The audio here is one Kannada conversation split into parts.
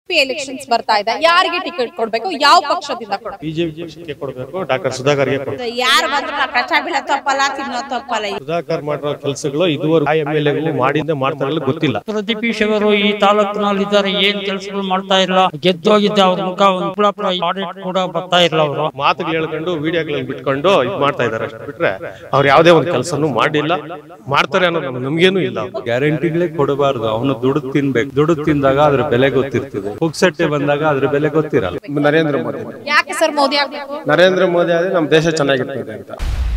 ಪಿ ಎಲೆಕ್ಷನ್ಸ್ ಬರ್ತಾ ಇದೆ ಯಾರಿಗೆ ಟಿಕೆಟ್ ಕೊಡ್ಬೇಕು ಯಾವ ಪಕ್ಷದಿಂದ ಕೊಡ್ಬೇಕು ಬಿಜೆಪಿ ಪಕ್ಷಕ್ಕೆ ಕೊಡಬೇಕು ಡಾಕ್ಟರ್ ಸುಧಾಕರ್ಗೆ ಕೊಡಬೇಕು ಯಾರು ಬಂದ್ರು ನಾವು ಕಷ್ಟ ಬೀಳ ತಪ್ಪಲ್ಲ ತಿನ್ನೋ ತಪ್ಪಲ್ಲ ಸುಧಾಕರ್ ಮಾಡಿರೋ ಕೆಲಸಗಳು ಇದುವರೆಗೂ ಎಂ ಎಲ್ ಎಗಳು ಮಾಡಿಂದ ಮಾಡ್ತಾರಲ್ಲ ಗೊತ್ತಿಲ್ಲ ಪ್ರದೀಪೀಶ್ ಅವರು ಈ ತಾಲೂಕಿನಲ್ಲಿ ಇದ್ದಾರೆ ಏನ್ ಕೆಲಸಗಳು ಮಾಡ್ತಾ ಇಲ್ಲ ಗೆದ್ದೋಗಿದ್ದ ಅವ್ರ ಮುಖ ಒಂದು ಕುಳಾಪುರ ಆಡಿಟ್ ಕೂಡ ಬರ್ತಾ ಇಲ್ಲ ಅವರು ಮಾತುಗಳು ಹೇಳ್ಕೊಂಡು ವಿಡಿಯೋಗಳನ್ನ ಬಿಟ್ಕೊಂಡು ಇದ್ ಮಾಡ್ತಾ ಇದಾರೆ ಅಷ್ಟು ಬಿಟ್ರೆ ಅವ್ರು ಯಾವ್ದೇ ಒಂದು ಕೆಲಸನೂ ಮಾಡಿಲ್ಲ ಮಾಡ್ತಾರೆ ಅನ್ನೋದು ನಮ್ಗೆ ನಮ್ಗೇನು ಇಲ್ಲ ಅವ್ರು. ಗ್ಯಾರಂಟಿಗಳೇ ಕೊಡಬಾರ್ದು ಅವನು ದುಡ್ಡು ತಿನ್ಬೇಕು ದುಡ್ಡು ತಿಂದಾಗ ಅದ್ರ ಬೆಲೆ ಗೊತ್ತಿರ್ತದೆ ಪುಕ್ಸಟ್ಟೆ ಬಂದಾಗ ಅದ್ರ ಬೆಲೆ ಗೊತ್ತಿರಲ್ಲ ನರೇಂದ್ರ ಮೋದಿ ಯಾಕೆ ಸರ್ ಮೋದಿ ಆಗ್ಬೇಕು ನರೇಂದ್ರ ಮೋದಿ ಆದ್ರೆ ನಮ್ಮ ದೇಶ ಚೆನ್ನಾಗಿರ್ತದೆ ಅಂತ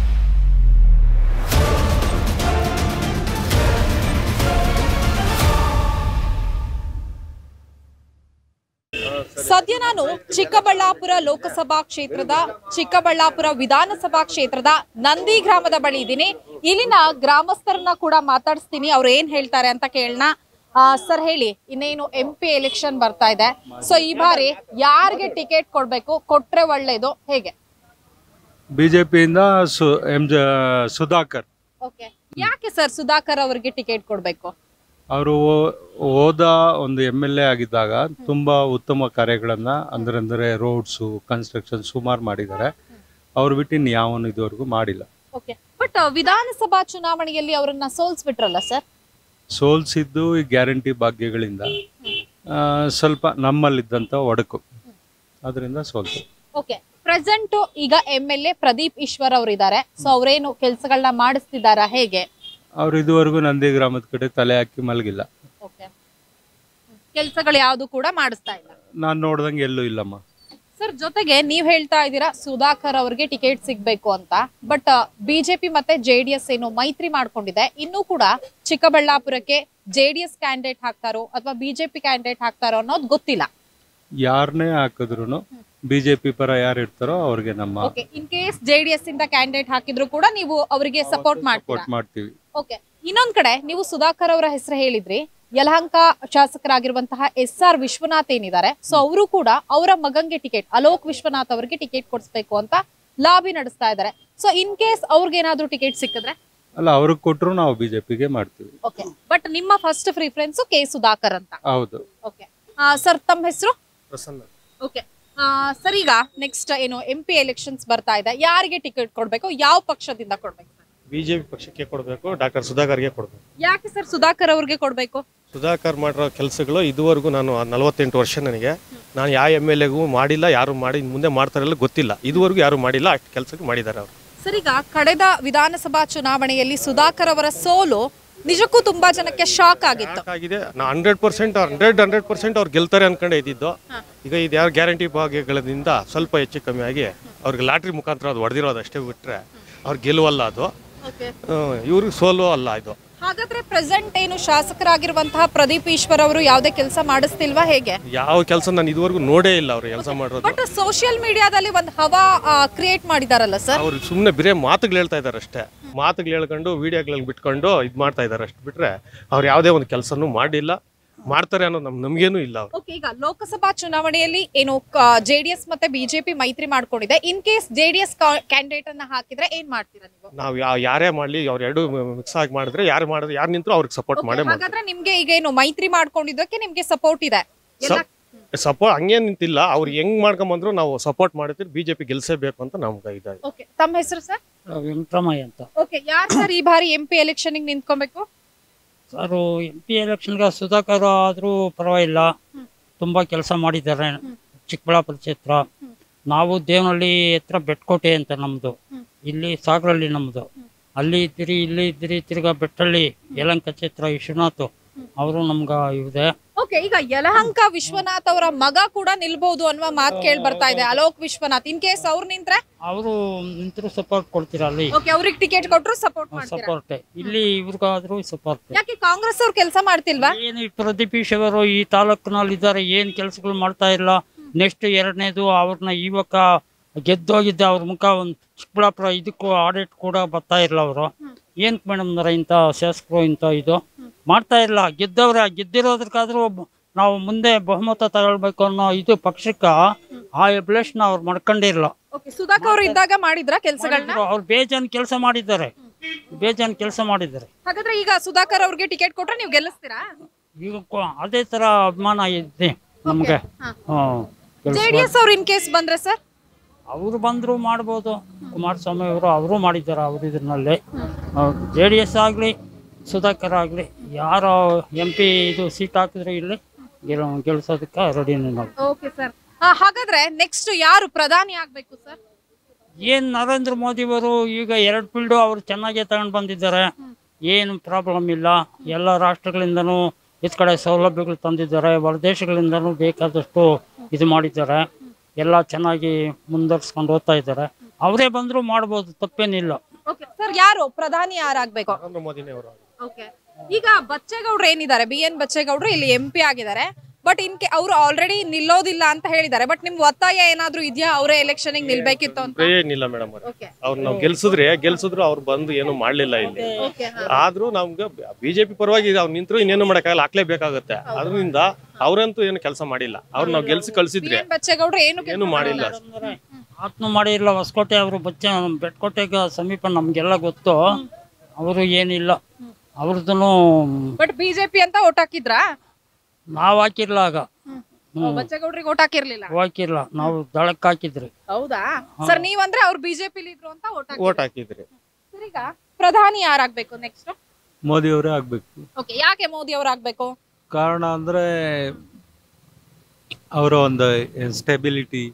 ಸದ್ಯ ನಾನು ಚಿಕ್ಕಬಳ್ಳಾಪುರ ಲೋಕಸಭಾ ಕ್ಷೇತ್ರದ ಚಿಕ್ಕಬಳ್ಳಾಪುರ ವಿಧಾನಸಭಾ ಕ್ಷೇತ್ರದ ನಂದಿ ಗ್ರಾಮದ ಬಳಿ ಇದ್ದೀನಿ ಇಲ್ಲಿನ ಗ್ರಾಮಸ್ಥರನ್ನ ಕೂಡ ಮಾತಾಡಿಸ್ತೀನಿ ಅವ್ರು ಏನ್ ಹೇಳ್ತಾರೆ ಅಂತ ಕೇಳೋಣ ಸರ್ ಹೇಳಿ ಇನ್ನೇನು ಎಂ ಪಿ ಎಲೆಕ್ಷನ್ ಬರ್ತಾ ಇದೆ ಸೊ ಈ ಬಾರಿ ಯಾರಿಗೆ ಟಿಕೆಟ್ ಕೊಡ್ಬೇಕು ಕೊಟ್ರೆ ಒಳ್ಳೇದು ಹೇಗೆ ಬಿಜೆಪಿಯಿಂದ ಸು ಎಂ ಜ ಸುಧಾಕರ್ ಓಕೆ ಯಾಕೆ ಸರ್ ಸುಧಾಕರ್ ಅವರಿಗೆ ಟಿಕೆಟ್ ಕೊಡ್ಬೇಕು ಅವರು ಹೋದ ಒಂದು ಎಮ್ ಎಲ್ ಎ ಆಗಿದ್ದಾಗ ತುಂಬಾ ಉತ್ತಮ ಕಾರ್ಯಗಳನ್ನ ಅಂದ್ರೆ ಅಂದ್ರೆ ರೋಡ್ಸು ಕನ್ಸ್ಟ್ರಕ್ಷನ್ ಸುಮಾರು ಮಾಡಿದ್ದಾರೆ ಅವ್ರು ಬಿಟ್ಟು ಇನ್ನು ಯಾವನು ಇದುವರೆಗೂ ಮಾಡಿಲ್ಲ ಓಕೆ ಬಟ್ ವಿಧಾನಸಭಾ ಚುನಾವಣೆಯಲ್ಲಿ ಅವರನ್ನ ಸೋಲ್ಸ್ಬಿಟ್ರಲ್ಲ ಸರ್ ಸೋಲ್ಸಿದ್ದು ಈ ಗ್ಯಾರಂಟಿ ಭಾಗ್ಯಗಳಿಂದ ಆ, ಸ್ವಲ್ಪ ನಮ್ಮಲ್ಲಿದ್ದಂಥ ಒಡಕು ಅದರಿಂದ ಸೋಲ್ತು ಓಕೆ ಪ್ರೆಸೆಂಟ್ ಈಗ M L A Pradeep Eshwar ಅವರು ಇದ್ದಾರೆ ಸೊ ಅವರೇನು ಕೆಲಸಗಳನ್ನ ಮಾಡಿಸ್ತಿದಾರಾ ಹೇಗೆ ಅವ್ರು ಇದುವರೆಗೂ ನಂದಿ ಗ್ರಾಮದ ಕಡೆ ತಲೆ ಹಾಕಿ ಮಲಗಿಲ್ಲ ಓಕೆ ಕೆಲಸಗಳು ಯಾವುದು ಕೂಡ ಮಾಡಿಸ್ತಾ ಇಲ್ಲ ನಾನು ನೋಡ್ದಂಗೆ ಎಲ್ಲೂ ಇಲ್ಲಮ್ಮ ಸರ್ ಜೊತೆಗೆ ನೀವ್ ಹೇಳ್ತಾ ಇದ್ದೀರಾ ಸುಧಾಕರ್ ಅವರಿಗೆ ಟಿಕೆಟ್ ಸಿಗ್ಬೇಕು ಅಂತ ಬಟ್ ಬಿಜೆಪಿ ಮತ್ತೆ ಜೆಡಿಎಸ್ ಏನು ಮೈತ್ರಿ ಮಾಡ್ಕೊಂಡಿದೆ ಇನ್ನೂ ಕೂಡ ಚಿಕ್ಕಬಳ್ಳಾಪುರಕ್ಕೆ ಜೆಡಿಎಸ್ ಕ್ಯಾಂಡಿಡೇಟ್ ಹಾಕ್ತಾರೋ ಅಥವಾ ಬಿಜೆಪಿ ಕ್ಯಾಂಡಿಡೇಟ್ ಹಾಕ್ತಾರೋ ಅನ್ನೋದು ಗೊತ್ತಿಲ್ಲ ಯಾರನ್ನೇ ಹಾಕಿದ್ರು ಬಿಜೆಪಿ ಪರ ಯಾರು ಇರ್ತಾರೋ ಅವ್ರಿಗೆ ನಮ್ಮ ಓಕೆ ಇನ್ ಕೇಸ್ ಜೆಡಿಎಸ್ ಇಂದ ಕ್ಯಾಂಡಿಡೇಟ್ ಹಾಕಿದ್ರು ಕೂಡ ನೀವು ಅವರಿಗೆ ಸಪೋರ್ಟ್ ಮಾಡ್ತೀರಾ ಸಪೋರ್ಟ್ ಮಾಡ್ತೀವಿ ಓಕೆ ಇನ್ನೊಂದ್ ಕಡೆ ನೀವು ಸುಧಾಕರ್ ಅವರ ಹೆಸರು ಹೇಳಿದ್ರಿ ಯಲಹಂಕ ಶಾಸಕರಾಗಿರುವಂತಹ ಎಸ್ ಆರ್ ವಿಶ್ವನಾಥ್ ಏನಿದ್ದಾರೆ ಸೊ ಅವರು ಕೂಡ ಅವರ ಮಗಂಗೆ ಟಿಕೆಟ್ ಅಲೋಕ್ ವಿಶ್ವನಾಥ್ ಅವರಿಗೆ ಟಿಕೆಟ್ ಕೊಡಿಸ್ಬೇಕು ಅಂತ ಲಾಬಿ ನಡೆಸ್ತಾ ಇದ್ದಾರೆ ಸೊ ಇನ್ ಕೇಸ್ ಅವ್ರಿಗೆ ಏನಾದ್ರೂ ಟಿಕೆಟ್ ಸಿಕ್ಕಿದ್ರೆ ಅಲ್ಲ ಅವ್ರಿಗೆ ಕೊಟ್ಟರು ನಾವು ಬಿಜೆಪಿಗೆ ಮಾಡ್ತೀವಿ ಓಕೆ ಬಟ್ ನಿಮ್ಮ ಫಸ್ಟ್ ಪ್ರಿಫರೆನ್ಸ್ ಕೆ ಸುಧಾಕರ್ ಅಂತ ಹೌದು ಓಕೆ ಸರ್ ತಮ್ಮ ಹೆಸರು ಪ್ರಸನ್ನ ಓಕೆ ಸರ್ ಈಗ ನೆಕ್ಸ್ಟ್ ಏನು ಎಂ ಪಿ ಎಲೆಕ್ಷನ್ಸ್ ಬರ್ತಾ ಇದೆ ಯಾರಿಗೆ ಟಿಕೆಟ್ ಕೊಡ್ಬೇಕು ಯಾವ ಪಕ್ಷದಿಂದ ಕೊಡ್ಬೇಕು sir? ಬಿಜೆಪಿ ಪಕ್ಷಕ್ಕೆ ಕೊಡಬೇಕು ಡಾಕ್ಟರ್ ಸುಧಾಕರ್ಗೆ ಕೊಡಬೇಕು ಯಾಕೆ ಸರ್ ಸುಧಾಕರ್ ಅವ್ರಿಗೆ ಕೊಡ್ಬೇಕು ಸುಧಾಕರ್ ಮಾಡಿರೋ ಕೆಲಸಗಳು ಇದುವರೆಗೂ ನಾನು ನಲವತ್ತೆಂಟು ವರ್ಷ ನನಗೆ ನಾನು ಯಾವ ಎಮ್ ಎಲ್ ಎಗೂ ಮಾಡಿಲ್ಲ ಯಾರು ಮಾಡಿ ಇನ್ನು ಮುಂದೆ ಮಾಡ್ತಾರಲ್ಲ ಗೊತ್ತಿಲ್ಲ ಇದುವರೆಗೂ ಯಾರು ಮಾಡಿಲ್ಲ ಅಷ್ಟು ಕೆಲಸಕ್ಕೆ ಮಾಡಿದ್ದಾರೆ ಅವರು ಸರ್ ಈಗ ಕಳೆದ ವಿಧಾನಸಭಾ ಚುನಾವಣೆಯಲ್ಲಿ ಸುಧಾಕರ್ ಅವರ ಸೋಲು ನಿಜಕ್ಕೂ ತುಂಬಾ ಜನಕ್ಕೆ ಶಾಕ್ ಆಗಿತ್ತು ಆಗಿದೆ ನಾ hundred percent hundred hundred percent ಅವ್ರು ಗೆಲ್ತಾರೆ ಅನ್ಕೊಂಡೆ ಇದ್ದಿದ್ದು ಈಗ ಇದು ಯಾರು ಗ್ಯಾರಂಟಿ ಭಾಗ್ಯಗಳಿಂದ ಸ್ವಲ್ಪ ಹೆಚ್ಚು ಕಮ್ಮಿ ಆಗಿ ಅವ್ರಿಗೆ ಲಾಟ್ರಿ ಮುಖಾಂತರ ಅದು ಹೊಡೆದಿರೋದು ಅಷ್ಟೇ ಬಿಟ್ರೆ ಅವ್ರು ಗೆಲುವಲ್ಲ ಅದು ಇವ್ರಿಗೆ ಸೋಲು ಅಲ್ಲ ಇದು ಹಾಗಾದ್ರೆ ಪ್ರೆಸೆಂಟ್ ಏನು ಶಾಸಕರಾಗಿರುವಂತಹ ಪ್ರದೀಪ್ ಈಶ್ವರ್ ಅವರು ಯಾವುದೇ ಕೆಲಸ ಮಾಡಿಸ್ತಿಲ್ವಾ ಹೇಗೆ ಯಾವ ಕೆಲಸ ನಾನು ಇದುವರೆಗೂ ನೋಡೇ ಇಲ್ಲ ಅವ್ರು ಕೆಲಸ ಮಾಡೋದು ಬಟ್ ಸೋಷಿಯಲ್ ಮೀಡಿಯಾದಲ್ಲಿ ಒಂದು ಹವಾ ಕ್ರಿಯೇಟ್ ಮಾಡಿದಾರಲ್ಲ ಸರ್ ಅವ್ರು ಸುಮ್ಮನೆ ಬರೀ ಮಾತುಗಳು ಹೇಳ್ತಾ ಇದ್ದಾರೆ ಅಷ್ಟೇ ಮಾತುಗಳು ಹೇಳ್ಕೊಂಡು ವಿಡಿಯೋಗಳನ್ನ ಬಿಟ್ಕೊಂಡು ಇದು ಮಾಡ್ತಾ ಇದ್ದಾರೆ ಅಷ್ಟು ಬಿಟ್ರೆ ಅವ್ರು ಯಾವುದೇ ಒಂದು ಕೆಲಸನೂ ಮಾಡಿಲ್ಲ ಮಾಡ್ತಾರೆ ಅನ್ನೋದು ನಮ್ ನಮ್ಗೇನು ಇಲ್ಲ ಅವ್ರು ಓಕೆ ಈಗ ಲೋಕಸಭಾ ಚುನಾವಣೆಯಲ್ಲಿ ಏನು ಜೆಡಿಎಸ್ ಮತ್ತೆ ಬಿಜೆಪಿ ಮೈತ್ರಿ ಮಾಡ್ಕೊಂಡಿದೆ ಇನ್ ಕೇಸ್ ಜೆಡಿಎಸ್ ಕ್ಯಾಂಡಿಡೇಟ್ ಅನ್ನ ಹಾಕಿದ್ರೆ ಏನ್ ಮಾಡ್ತೀರಾ ನೀವು ನಾವು ಯಾವ ಯಾರೇ ಮಾಡಲಿ ಅವ್ರು ಎರಡು ಮಿಕ್ಸ್ ಆಗಿ ಮಾಡಿದ್ರೆ ಯಾರು ಮಾಡಿದ್ರೆ ಯಾರು ನಿಂತರೂ ಅವ್ರಿಗೆ ಸಪೋರ್ಟ್ ಮಾಡೇ ಮಾಡ್ತಾರೆ ಹಾಗಾದ್ರೆ ನಿಮ್ಗೆ ಈಗ ಏನು ಮೈತ್ರಿ ಮಾಡ್ಕೊಂಡಿದ್ದಕ್ಕೆ ನಿಮ್ಗೆ ಸಪೋರ್ಟ್ ಇದೆ ಎಲ್ಲ ಸಪೋರ್ಟ್ ಹಂಗೇನ್ ನಿಂತಿಲ್ಲ ಅವ್ರು ಹೆಂಗ್ ಮಾಡ್ಕೊಂಬಂದ್ರು ನಾವು ಸಪೋರ್ಟ್ ಮಾಡಿದ್ರೆ ಬಿಜೆಪಿ ಗೆಲ್ಸೇಬೇಕು ಅಂತ ನಮ್ಗೆ ಇದೆ ಓಕೆ ತಮ್ಮ ಹೆಸರು ಸರ್ ವೆಂಕಟರಾಮಯ್ಯ ಅಂತ ಓಕೆ ಯಾರು ಸರ್ ಈ ಬಾರಿ ಎಂ ಪಿ ಎಲೆಕ್ಷನ್ ನಿಂತ್ಕೊಬೇಕು ಸರ್ ಎಂ ಪಿ ಎಲೆಕ್ಷನ್ಗೆ ಸುಧಾಕರ್ ಆದರೂ ಪರವಾಗಿಲ್ಲ ತುಂಬ ಕೆಲಸ ಮಾಡಿದ್ದಾರೆ ಚಿಕ್ಕಬಳ್ಳಾಪುರ ಕ್ಷೇತ್ರ ನಾವು ದೇವನಹಳ್ಳಿ ಹತ್ರ ಬೆಟ್ಕೋಟೆ ಅಂತ ನಮ್ಮದು ಇಲ್ಲಿ ಸಾಗರಳ್ಳಿ ನಮ್ಮದು ಅಲ್ಲಿ ಇದ್ದೀರಿ ಇಲ್ಲಿ ಇದ್ದೀರಿ ತಿರ್ಗಾ ಬೆಟ್ಟಳ್ಳಿ ಯಲಂಕ ಕ್ಷೇತ್ರ ವಿಶ್ವನಾಥ್ ಅವರು ನಮ್ಗೆ ಇದೆ ಓಕೆ ಈಗ ಯಲಹಂಕ ವಿಶ್ವನಾಥ್ ಅವರ ಮಗ ಕೂಡ ನಿಲ್ಬಹುದು ಅನ್ನುವ ಮಾತು ಕೇಳಿ ಬರ್ತಾ ಇದೆ ಅಲೋಕ್ ವಿಶ್ವನಾಥ್ ಇನ್ ಕೇಸ್ ಅವ್ರು ನಿಂತ್ರೆ ಅವರು ನಿಂತರೂ ಸಪೋರ್ಟ್ ಕೊಡ್ತೀರ ಅಲ್ಲಿ ಓಕೆ ಅವ್ರಿಗೆ ಟಿಕೆಟ್ ಕೊಟ್ರು ಸಪೋರ್ಟ್ ಮಾಡ್ತೀರಾ ಸಪೋರ್ಟ್ ಇಲ್ಲಿ ಇವ್ರಿಗಾದ್ರೂ ಸಪೋರ್ಟ್ ಯಾಕೆ ಕಾಂಗ್ರೆಸ್ ಅವ್ರು ಕೆಲಸ ಮಾಡ್ತಿಲ್ವಾ ಏನು ಈ ಪ್ರದೀಪೀಶ್ ಅವರು ಈ ತಾಲೂಕಿನಲ್ಲಿ ಇದ್ದಾರೆ ಏನ್ ಕೆಲಸಗಳು ಮಾಡ್ತಾ ಇಲ್ಲ ನೆಕ್ಸ್ಟ್ ಎರಡನೇದು ಅವ್ರನ್ನ ಇವಾಗ ಗೆದ್ದೋಗಿದ್ದ ಅವ್ರ ಮುಖ ಒಂದು ಚಿಕ್ಕಬಳ್ಳಾಪುರ ಇದಕ್ಕೂ ಆಡಿಟ್ ಕೂಡ ಬರ್ತಾ ಇಲ್ಲ ಅವರು ಏನ್ ಮೇಡಮ್ ಇಂಥ ಶಾಸಕರು ಇಂಥ ಇದು ಮಾಡ್ತಾ ಇಲ್ಲ ಗೆದ್ದವ್ರೆ ಗೆದ್ದಿರೋದಕ್ಕಾದ್ರೂ ಒಬ್ಬ- ನಾವು ಮುಂದೆ ಬಹುಮತ ತಗೊಳ್ಬೇಕು ಅನ್ನೋ ಇದು ಪಕ್ಷಕ್ಕ ಆ ಎಬ್ಲೇಷನ್ ಅವ್ರು ಮಾಡ್ಕೊಂಡಿಲ್ಲ ಓಕೆ ಸುಧಾಕರ್ ಅವರು ಇದ್ದಾಗ ಮಾಡಿದ್ರ ಕೆಲಸಗಳನ್ನ ಅವ್ರು ಬೇಜಾನ್ ಕೆಲಸ ಮಾಡಿದ್ದಾರೆ ಬೇಜಾನ್ ಕೆಲಸ ಮಾಡಿದ್ದಾರೆ ಹಾಗಾದ್ರೆ ಈಗ ಸುಧಾಕರ್ ಅವ್ರಿಗೆ ಟಿಕೆಟ್ ಕೊಟ್ರೆ ನೀವು ಗೆಲ್ಲಿಸ್ತೀರಾ ಈಗ ಕೊ- ಅದೇ ತರ ಅಭಿಮಾನ ಇದೆ ನಮಗೆ ಹಾ. ಹ್ಞೂ ಜೆ ಡಿ ಎಸ್ ಅವ್ರು ಇನ್ ಕೇಸ್ ಬಂದ್ರೆ ಸರ್ ಅವರು ಬಂದರೂ ಮಾಡ್ಬೋದು ಕುಮಾರಸ್ವಾಮಿ ಅವರು ಅವರು ಮಾಡಿದ್ದಾರೆ ಅವ್ರ ಇದರಲ್ಲಿ ಜೆ ಡಿ ಎಸ್ ಆಗಲಿ ಸುಧಾಕರ್ ಆಗಲಿ ಯಾರು ಎಂ ಪಿ ಇದು ಸೀಟ್ ಹಾಕಿದ್ರೆ ಇಲ್ಲಿ ಗೆಲ್ ಗೆಲ್ಸೋದಕ್ಕೆ ರೆಡಿನೇ ನಾವು ಓಕೆ ಸರ್ ಹಾಗಾದ್ರೆ ನೆಕ್ಸ್ಟ್ ಯಾರು ಪ್ರಧಾನಿ ಆಗ್ಬೇಕು ಸರ್ ಏನು ನರೇಂದ್ರ ಮೋದಿಯವರು ಈಗ ಎರಡು ಫೀಲ್ಡು ಅವರು ಚೆನ್ನಾಗೇ ತಗೊಂಡು ಬಂದಿದ್ದಾರೆ ಏನು ಪ್ರಾಬ್ಲಮ್ ಇಲ್ಲ ಎಲ್ಲ ರಾಷ್ಟ್ರಗಳಿಂದನೂ ಇದ್ ಕಡೆ ಸೌಲಭ್ಯಗಳು ತಂದಿದ್ದಾರೆ ಹೊರದೇಶಗಳಿಂದನೂ ಬೇಕಾದಷ್ಟು ಇದು ಮಾಡಿದ್ದಾರೆ ಎಲ್ಲ ಚೆನ್ನಾಗಿ ಮುಂದುವರ್ಸ್ಕೊಂಡು ಹೋಗ್ತಾ ಇದ್ದಾರೆ ಅವರೇ ಬಂದರೂ ಮಾಡ್ಬೋದು ತಪ್ಪೇನಿಲ್ಲ ಓಕೆ ಸರ್ ಯಾರು ಪ್ರಧಾನಿ ಯಾರಾಗ್ಬೇಕು ನರೇಂದ್ರ ಮೋದಿನೇ ಅವರು ಓಕೆ ಈಗ ಬಚ್ಚೇಗೌಡ್ರು ಏನಿದ್ದಾರೆ ಬಿ ಎನ್ ಬಚ್ಚೇಗೌಡ್ರು ಇಲ್ಲಿ ಎಂ ಪಿ ಆಗಿದ್ದಾರೆ ಬಟ್ ಇನ್ ಕೆ ಅವ್ರು ಆಲ್ರೆಡಿ ನಿಲ್ಲೋದಿಲ್ಲ ಅಂತ ಹೇಳಿದ್ದಾರೆ ಬಟ್ ನಿಮ್ ಒತ್ತಾಯ ಏನಾದ್ರೂ ಇದೆಯಾ ಅವರೇ ಎಲೆಕ್ಷನ್ ನಿಲ್ಬೇಕಿತ್ತು ಅಂತ ಏನಿಲ್ಲ ಮೇಡಮ್ ಅವ್ರೆ ಓಕೆ ಅವ್ರು ನಾವು ಗೆಲ್ಸಿದ್ರೆ ಗೆಲ್ಸಿದ್ರು ಅವ್ರು ಬಂದು ಏನು ಮಾಡ್ಲಿಲ್ಲ ಇಲ್ಲಿ ಓಕೆ ಆದ್ರೂ ನಮ್ಗೆ ಬಿಜೆಪಿ ಪರವಾಗಿ ಅವ್ರು ನಿಂತ್ರು ಇನ್ನೇನು ಮಾಡಕ್ಕಾಗಲ್ಲ ಹಾಕ್ಲೇಬೇಕಾಗತ್ತೆ ಅದರಿಂದ ಅವ್ರಂತೂ ಏನು ಕೆಲಸ ಮಾಡಿಲ್ಲ ಅವ್ರು ನಾವು ಗೆಲ್ಸಿ ಬಿ ಕಳ್ಸಿದ್ರೆ ಎನ್ ಬಚ್ಚೇಗೌಡ್ರು ಏನು ಏನು ಮಾಡಿಲ್ಲ ಆತ್ಮ ಮಾಡಿಲ್ಲ ಹೊಸಕೋಟೆ ಅವರು ಬಚ್ಚ ಬೆಟ್ಕೋಟೆಗೆ ಸಮೀಪ ನಮಗೆಲ್ಲ ಗೊತ್ತು ಅವರು ಏನಿಲ್ಲ ಅವ್ರದ್ದು ಬಟ್ ಬಿಜೆಪಿ ಅಂತ ಓಟ್ ಹಾಕಿದ್ರಾ ನಾವು ಹಾಕಿರ್ಲ ಆಗ ಬಚ್ಚೇಗೌಡ್ರಿಗೆ ಓಟ್ ಹಾಕಿರ್ಲಿಲ್ಲ ಹಾಕಿರ್ಲ ನಾವು ದಳಕ್ಕೆ ಹಾಕಿದ್ರಿ ಹೌದಾ ಸರ್ ನೀವಂದ್ರೆ ಅವ್ರು ಬಿಜೆಪಿ ಇದ್ರು ಅಂತ ಓಟ್ ಹಾಕಿ ಓಟ್ ಹಾಕಿದ್ರಿ ಸರ್ ಈಗ ಪ್ರಧಾನಿ ಯಾರಾಗ್ಬೇಕು ನೆಕ್ಸ್ಟ್ ಮೋದಿಯವರೇ ಆಗಬೇಕು ಓಕೆ ಯಾಕೆ ಮೋದಿ ಅವ್ರು ಆಗ್ಬೇಕು ಕಾರಣ ಅಂದರೆ ಅವರ ಒಂದು ಸ್ಟೆಬಿಲಿಟಿ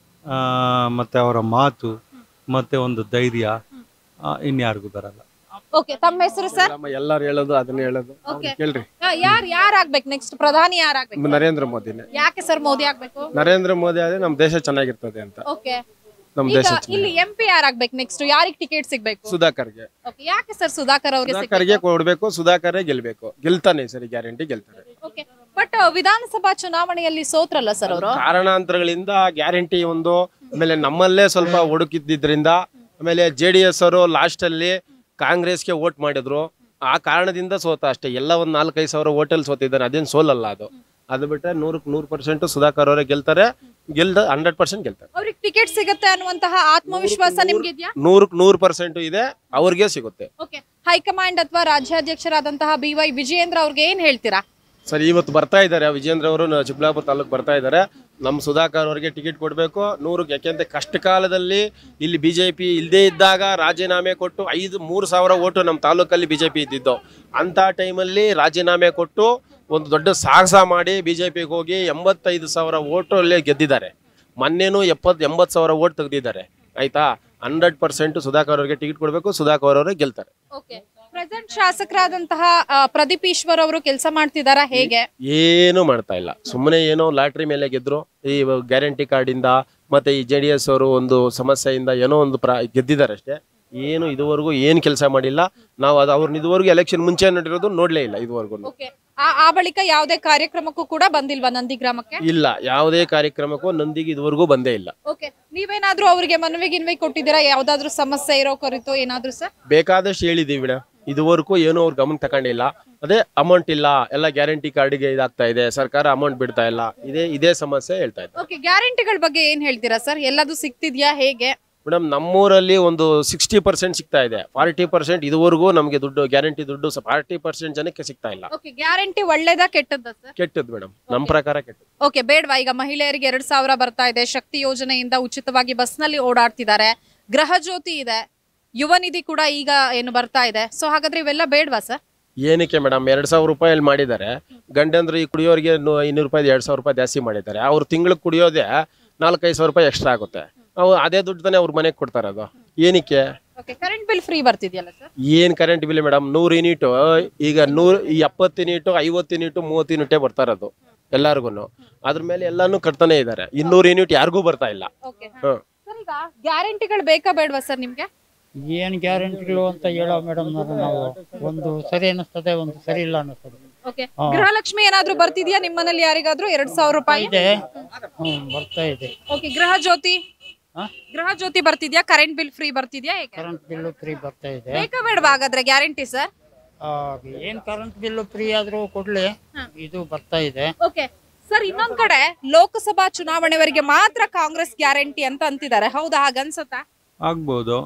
ಮತ್ತು ಅವರ ಮಾತು ಮತ್ತು ಒಂದು ಧೈರ್ಯ ಆ, ಇನ್ಯಾರಿಗೂ ಬರಲ್ಲ ಓಕೆ ತಮ್ಮ ಹೆಸರು ಸರ್ ನಮ್ಮ ಎಲ್ಲಾರು ಹೇಳೋದು ಅದನ್ನ ಹೇಳೋದು Okay. ಕೇಳ್ರಿ ಯಾರ್ ಯಾರಾಗ್ಬೇಕು ನೆಕ್ಸ್ಟ್ ಪ್ರಧಾನಿ ಯಾರಾಗ್ಬೇಕು ನರೇಂದ್ರ ಮೋದಿನೇ ಯಾಕೆ ಸರ್ ಮೋದಿ ಆಗ್ಬೇಕು ನರೇಂದ್ರ ಮೋದಿ ಆದ್ರೆ ನಮ್ಮ ದೇಶ ಚೆನ್ನಾಗಿರ್ತದೆ ಅಂತ ಓಕೆ ನಮ್ಮ ಈಗ ದೇಶ ಇಲ್ಲಿ ಎಂ ಪಿ ಯಾರಾಗ್ಬೇಕು ನೆಕ್ಸ್ಟ್ ಯಾರಿಗ್ ಟಿಕೆಟ್ ಸಿಗ್ಬೇಕು ಸುಧಾಕರ್ಗೆ ಓಕೆ ಯಾಕೆ ಸರ್ ಸುಧಾಕರ್ ಅವ್ರಿಗೆ ಸುಧಾಕರ್ಗೆ ಕೊಡ್ಬೇಕು ಸುಧಾಕರೇ ಗೆಲ್ಬೇಕು ಗೆಲ್ತಾನೆ ಈ ಸರಿ ಗ್ಯಾರಂಟಿ ಗೆಲ್ತಾರೆ ಓಕೆ ಬಟ್ ವಿಧಾನಸಭಾ ಚುನಾವಣೆಯಲ್ಲಿ ಸೋತ್ರಲ್ಲ ಸರ್ ಅವರು ಕಾರಣಾಂತರಗಳಿಂದ ಗ್ಯಾರಂಟಿ ಒಂದು ಆಮೇಲೆ ನಮ್ಮಲ್ಲೇ ಸ್ವಲ್ಪ ಒಡುಕಿದ್ದಿದ್ರಿಂದ ಆಮೇಲೆ ಜೆ ಡಿ ಎಸ್ ಅವರು ಲಾಸ್ಟ್ ಅಲ್ಲಿ ಕಾಂಗ್ರೆಸ್ಗೆ ವೋಟ್ ಮಾಡಿದ್ರು ಆ ಕಾರಣದಿಂದ ಸೋತ ಅಷ್ಟೇ ಎಲ್ಲ ಒಂದ್ ನಾಲ್ಕೈದು ಸಾವಿರ ಹೋಟೆಲ್ ಸೋತಿದ್ದಾನೆ ಅದೇನು ಸೋಲಲ್ಲ ಅದು ಅದು ಬಿಟ್ರೆ ನೂರಕ್ಕೆ ನೂರು ಪರ್ಸೆಂಟ್ ಸುಧಾಕರ್ ಅವರೇ ಗೆಲ್ತಾರೆ ಗೆಲ್ದ ಹಂಡ್ರೆಡ್ ಪರ್ಸೆಂಟ್ ಗೆಲ್ತಾರೆ ಅವ್ರಿಗೆ ಟಿಕೆಟ್ ಸಿಗುತ್ತೆ ಅನ್ನುವಂತಹ ಆತ್ಮವಿಶ್ವಾಸ ನಿಮ್ಗಿದ್ಯಾ ನೂರಕ್ಕೆ ನೂರು ಪರ್ಸೆಂಟ್ ಇದೆ ಅವ್ರಿಗೆ ಸಿಗುತ್ತೆ ಓಕೆ ಹೈಕಮಾಂಡ್ ಅಥವಾ ರಾಜ್ಯಾಧ್ಯಕ್ಷರಾದಂತಹ ಬಿ ವೈ ವಿಜಯೇಂದ್ರ ಅವ್ರಿಗೆ ಏನ್ ಹೇಳ್ತೀರಾ ಸರ್ ಇವತ್ತು ಬರ್ತಾ ಇದ್ದಾರೆ ವಿಜೇಂದ್ರ ಅವರು ನ- ಚಿಕ್ಕಬಳ್ಳಾಪುರ ತಾಲೂಕು ಬರ್ತಾ ಇದ್ದಾರೆ ನಮ್ಮ ಸುಧಾಕರ್ ಅವರಿಗೆ ಟಿಕೆಟ್ ಕೊಡಬೇಕು ನೂರಕ್ಕೆ ಯಾಕೆಂದ್ರೆ ಕಷ್ಟ ಕಾಲದಲ್ಲಿ ಇಲ್ಲಿ ಬಿ ಜೆ ಪಿ ಇಲ್ಲದೇ ಇದ್ದಾಗ ರಾಜೀನಾಮೆ ಕೊಟ್ಟು ಐದು ಮೂರು ಸಾವಿರ ಓಟು ನಮ್ಮ ತಾಲೂಕಲ್ಲಿ ಬಿ ಜೆ ಪಿ ಇದ್ದಿದ್ದು ಅಂಥ ಟೈಮಲ್ಲಿ ರಾಜೀನಾಮೆ ಕೊಟ್ಟು ಒಂದು ದೊಡ್ಡ ಸಾಹಸ ಮಾಡಿ ಬಿ ಜೆ ಪಿಗೆ ಹೋಗಿ ಎಂಬತ್ತೈದು ಸಾವಿರ ಓಟು ಅಲ್ಲೇ ಗೆದ್ದಿದ್ದಾರೆ ಮೊನ್ನೆನೂ ಎಪ್ಪತ್ತು ಎಂಬತ್ತು ಸಾವಿರ ಓಟ್ ತೆಗೆದಿದ್ದಾರೆ ಆಯ್ತಾ ಹಂಡ್ರೆಡ್ ಪರ್ಸೆಂಟ್ ಸುಧಾಕರ್ ಅವರಿಗೆ ಟಿಕೆಟ್ ಕೊಡಬೇಕು ಸುಧಾಕರ್ ಅವರೇ ಗೆಲ್ತಾರೆ ಓಕೆ ಪ್ರೆಸೆಂಟ್ ಶಾಸಕರಾದಂತಹ ಆ, ಪ್ರದೀಪ್ ಈಶ್ವರ್ ಅವರು ಕೆಲಸ ಮಾಡ್ತಿದಾರಾ ಹೇಗೆ ಏನು ಮಾಡ್ತಾ ಇಲ್ಲ ಸುಮ್ಮನೆ ಏನೋ ಲಾಟ್ರಿ ಮೇಲೆ ಗೆದ್ರು ಈ ಗ್ಯಾರಂಟಿ ಕಾರ್ಡಿಂದ ಮತ್ತೆ ಈ ಜೆ ಡಿ ಎಸ್ ಅವರು ಒಂದು ಸಮಸ್ಯೆಯಿಂದ ಏನೋ ಒಂದು ಪ್ರ ಗೆದ್ದಿದ್ದಾರೆ ಅಷ್ಟೇ ಏನು ಇದುವರೆಗೂ ಏನು ಕೆಲಸ ಮಾಡಿಲ್ಲ ನಾವು ಅದು ಅವ್ರನ್ನ ಇದುವರೆಗೂ ಎಲೆಕ್ಷನ್ ಮುಂಚೆ ನೋಡಿರೋದು ನೋಡ್ಲೇ ಇಲ್ಲ ಇದುವರೆಗೂ ಓಕೆ ಆ ಆ ಬಳಿಕ ಯಾವುದೇ ಕಾರ್ಯಕ್ರಮಕ್ಕೂ ಕೂಡ ಬಂದಿಲ್ವಾ ನಂದಿ ಗ್ರಾಮಕ್ಕೆ ಇಲ್ಲ ಯಾವುದೇ ಕಾರ್ಯಕ್ರಮಕ್ಕೂ ನಂದಿಗೆ ಇದುವರೆಗೂ ಬಂದೇ ಇಲ್ಲ ಓಕೆ ನೀವೇನಾದ್ರೂ ಅವರಿಗೆ ಮನವಿ ಗಿನ್ವಿ ಕೊಟ್ಟಿದ್ದೀರಾ ಯಾವ್ದಾದ್ರು ಸಮಸ್ಯೆ ಇರೋ ಕುರಿತು ಏನಾದ್ರು ಸರ್ ಬೇಕಾದಷ್ಟು ಹೇಳಿದ್ದೀವಿ ಮೇಡಮ್ ಇದುವರೆಗೂ ಏನೂ ಅವ್ರ ಗಮನ ತಗೊಂಡಿಲ್ಲ ಅದೇ ಅಮೌಂಟ್ ಇಲ್ಲ ಎಲ್ಲ ಗ್ಯಾರಂಟಿ ಕಾರ್ಡಿಗೆ ಇದಾಗ್ತಾ ಇದೆ ಸರ್ಕಾರ ಅಮೌಂಟ್ ಬಿಡ್ತಾ ಇಲ್ಲ ಇದೇ ಇದೇ ಸಮಸ್ಯೆ ಹೇಳ್ತಾ ಇದ್ದಾರೆ ಓಕೆ ಗ್ಯಾರಂಟಿಗಳ ಬಗ್ಗೆ ಏನ್ ಹೇಳ್ತೀರಾ ಸರ್ ಎಲ್ಲದು ಸಿಗ್ತಿದ್ಯಾ ಹೇಗೆ ಮೇಡಮ್ ನಮ್ಮೂರಲ್ಲಿ ಒಂದು ಸಿಕ್ಸ್ಟಿ ಪರ್ಸೆಂಟ್ ಸಿಗ್ತಾ ಇದೆ ಫಾರ್ಟಿ ಪರ್ಸೆಂಟ್ ಇದುವರೆಗೂ ನಮಗೆ ದುಡ್ಡು ಗ್ಯಾರಂಟಿ ದುಡ್ಡು ಫಾರ್ಟಿ ಪರ್ಸೆಂಟ್ ಜನಕ್ಕೆ ಸಿಗ್ತಾ ಇಲ್ಲ ಓಕೆ ಗ್ಯಾರಂಟಿ ಒಳ್ಳೇದಾ ಕೆಟ್ಟದ್ದಾ ಸರ್ ಕೆಟ್ಟದ್ದು ಮೇಡಮ್ ನಮ್ಮ ಪ್ರಕಾರ ಕೆಟ್ಟದ್ದು ಓಕೆ ಬೇಡವಾ ಈಗ ಮಹಿಳೆಯರಿಗೆ ಎರಡ್ ಸಾವಿರ ಬರ್ತಾ ಇದೆ ಶಕ್ತಿ ಯೋಜನೆಯಿಂದ ಉಚಿತವಾಗಿ ಬಸ್ನಲ್ಲಿ ಓಡಾಡ್ತಿದ್ದಾರೆ ಗೃಹ ಜ್ಯೋತಿ ಇದೆ ಯುವ ನಿಧಿ ಕೂಡ ಈಗ ಏನು ಬರ್ತಾ ಇದೆ ಸೊ ಹಾಗಾದ್ರೆ ಇವೆಲ್ಲ ಬೇಡವಾ ಸರ್ ಏನಕ್ಕೆ ಮೇಡಮ್ ಎರಡ್ ಸಾವಿರ ರೂಪಾಯಲ್ಲಿ ಮಾಡಿದ್ದಾರೆ ಗಂಡಂದ್ರು ಈ ಕುಡಿಯೋರಿಗೆ ನು- ಇನ್ನೂರು ರೂಪಾಯಿ ಎರಡ್ ಸಾವಿರ ರೂಪಾಯಿ ಜಾಸ್ತಿ ಮಾಡಿದ್ದಾರೆ ಅವ್ರು ತಿಂಗಳಿಗೆ ಕುಡಿಯೋದೇ ನಾಲ್ಕೈದು ಸಾವಿರ ರೂಪಾಯಿ ಎಕ್ಸ್ಟ್ರಾ ಆಗುತ್ತೆ ಅವು ಅದೇ ದುಡ್ಡು ತಾನೇ ಅವ್ರ ಮನೆಗೆ ಕೊಡ್ತಾರೆ ಅದು ಏನಕ್ಕೆ ಓಕೆ ಕರೆಂಟ್ ಬಿಲ್ ಫ್ರೀ ಬರ್ತಿದ್ಯಲ್ಲ ಸರ್ ಏನ್ ಕರೆಂಟ್ ಬಿಲ್ ಮೇಡಮ್ ನೂರು ಯೂನಿಟ್ ಈಗ ನೂರು ಈ ಎಪ್ಪತ್ತು ಯೂನಿಟ್ ಐವತ್ತು ಯೂನಿಟ್ ಮೂವತ್ತು ಯೂನಿಟೇ ಬರ್ತಾ ಇರೋದು ಎಲ್ಲಾರ್ಗು ಅದ್ರ ಮೇಲೆ ಎಲ್ಲಾನು ಕಟ್ತಾನೆ ಇದ್ದಾರೆ ಇನ್ನೂರು ಯೂನಿಟ್ ಯಾರಿಗೂ ಬರ್ತಾ ಇಲ್ಲ ಓಕೆ ಹ್ಮ್. ಸರ್ ಈಗ ಗ್ಯಾರಂಟಿಗಳು ಬೇಕಾ ಬೇಡವಾ ಸರ್ ನಿಮ್ಗೆ ಏನು ಗ್ಯಾರಂಟಿಗಳು ಅಂತ ಹೇಳೋ ಮೇಡಮ್ ನಾವು ಒಂದು ಸರಿ ಅನ್ನಿಸ್ತದೆ ಒಂದು ಸರಿ ಇಲ್ಲ ಅನ್ನಿಸ್ತದೆ ಓಕೆ ಗೃಹಲಕ್ಷ್ಮಿ ಏನಾದ್ರೂ ಬರ್ತಿದ್ಯಾ ನಿಮ್ಮ ಮನೇಲಿ ಯಾರಿಗಾದ್ರೂ ಎರಡ್ ಸಾವಿರ ರೂಪಾಯಿ ಇದೆ ಹ್ಞೂ ಬರ್ತಾ ಇದೆ ಓಕೆ ಗೃಹ ಜ್ಯೋತಿ ಹಾ? ಗೃಹ ಜ್ಯೋತಿ ಬರ್ತಿದ್ಯಾ ಕರೆಂಟ್ ಬಿಲ್ ಫ್ರೀ ಬರ್ತಿದ್ಯಾ ಹೇಗೆ ಕರೆಂಟ್ ಬಿಲ್ಲು ಫ್ರೀ ಬರ್ತಾ ಇದೆ ಬೇಕಾ ಬೇಡವಾ ಹಾಗಾದ್ರೆ ಗ್ಯಾರಂಟಿ ಸರ್ ಏನು ಕರೆಂಟ್ ಬಿಲ್ಲು ಫ್ರೀ ಆದರೂ ಕೊಡಲಿ ಇದು ಬರ್ತಾ ಇದೆ ಓಕೆ ಸರ್ ಇನ್ನೊಂದ್ ಕಡೆ ಲೋಕಸಭಾ ಚುನಾವಣೆವರೆಗೆ ಮಾತ್ರ ಕಾಂಗ್ರೆಸ್ ಗ್ಯಾರಂಟಿ ಅಂತ ಅಂತಿದ್ದಾರೆ ಹೌದಾ ಹಾಗನ್ಸತ್ತಾ ಆಗ್ಬೋದು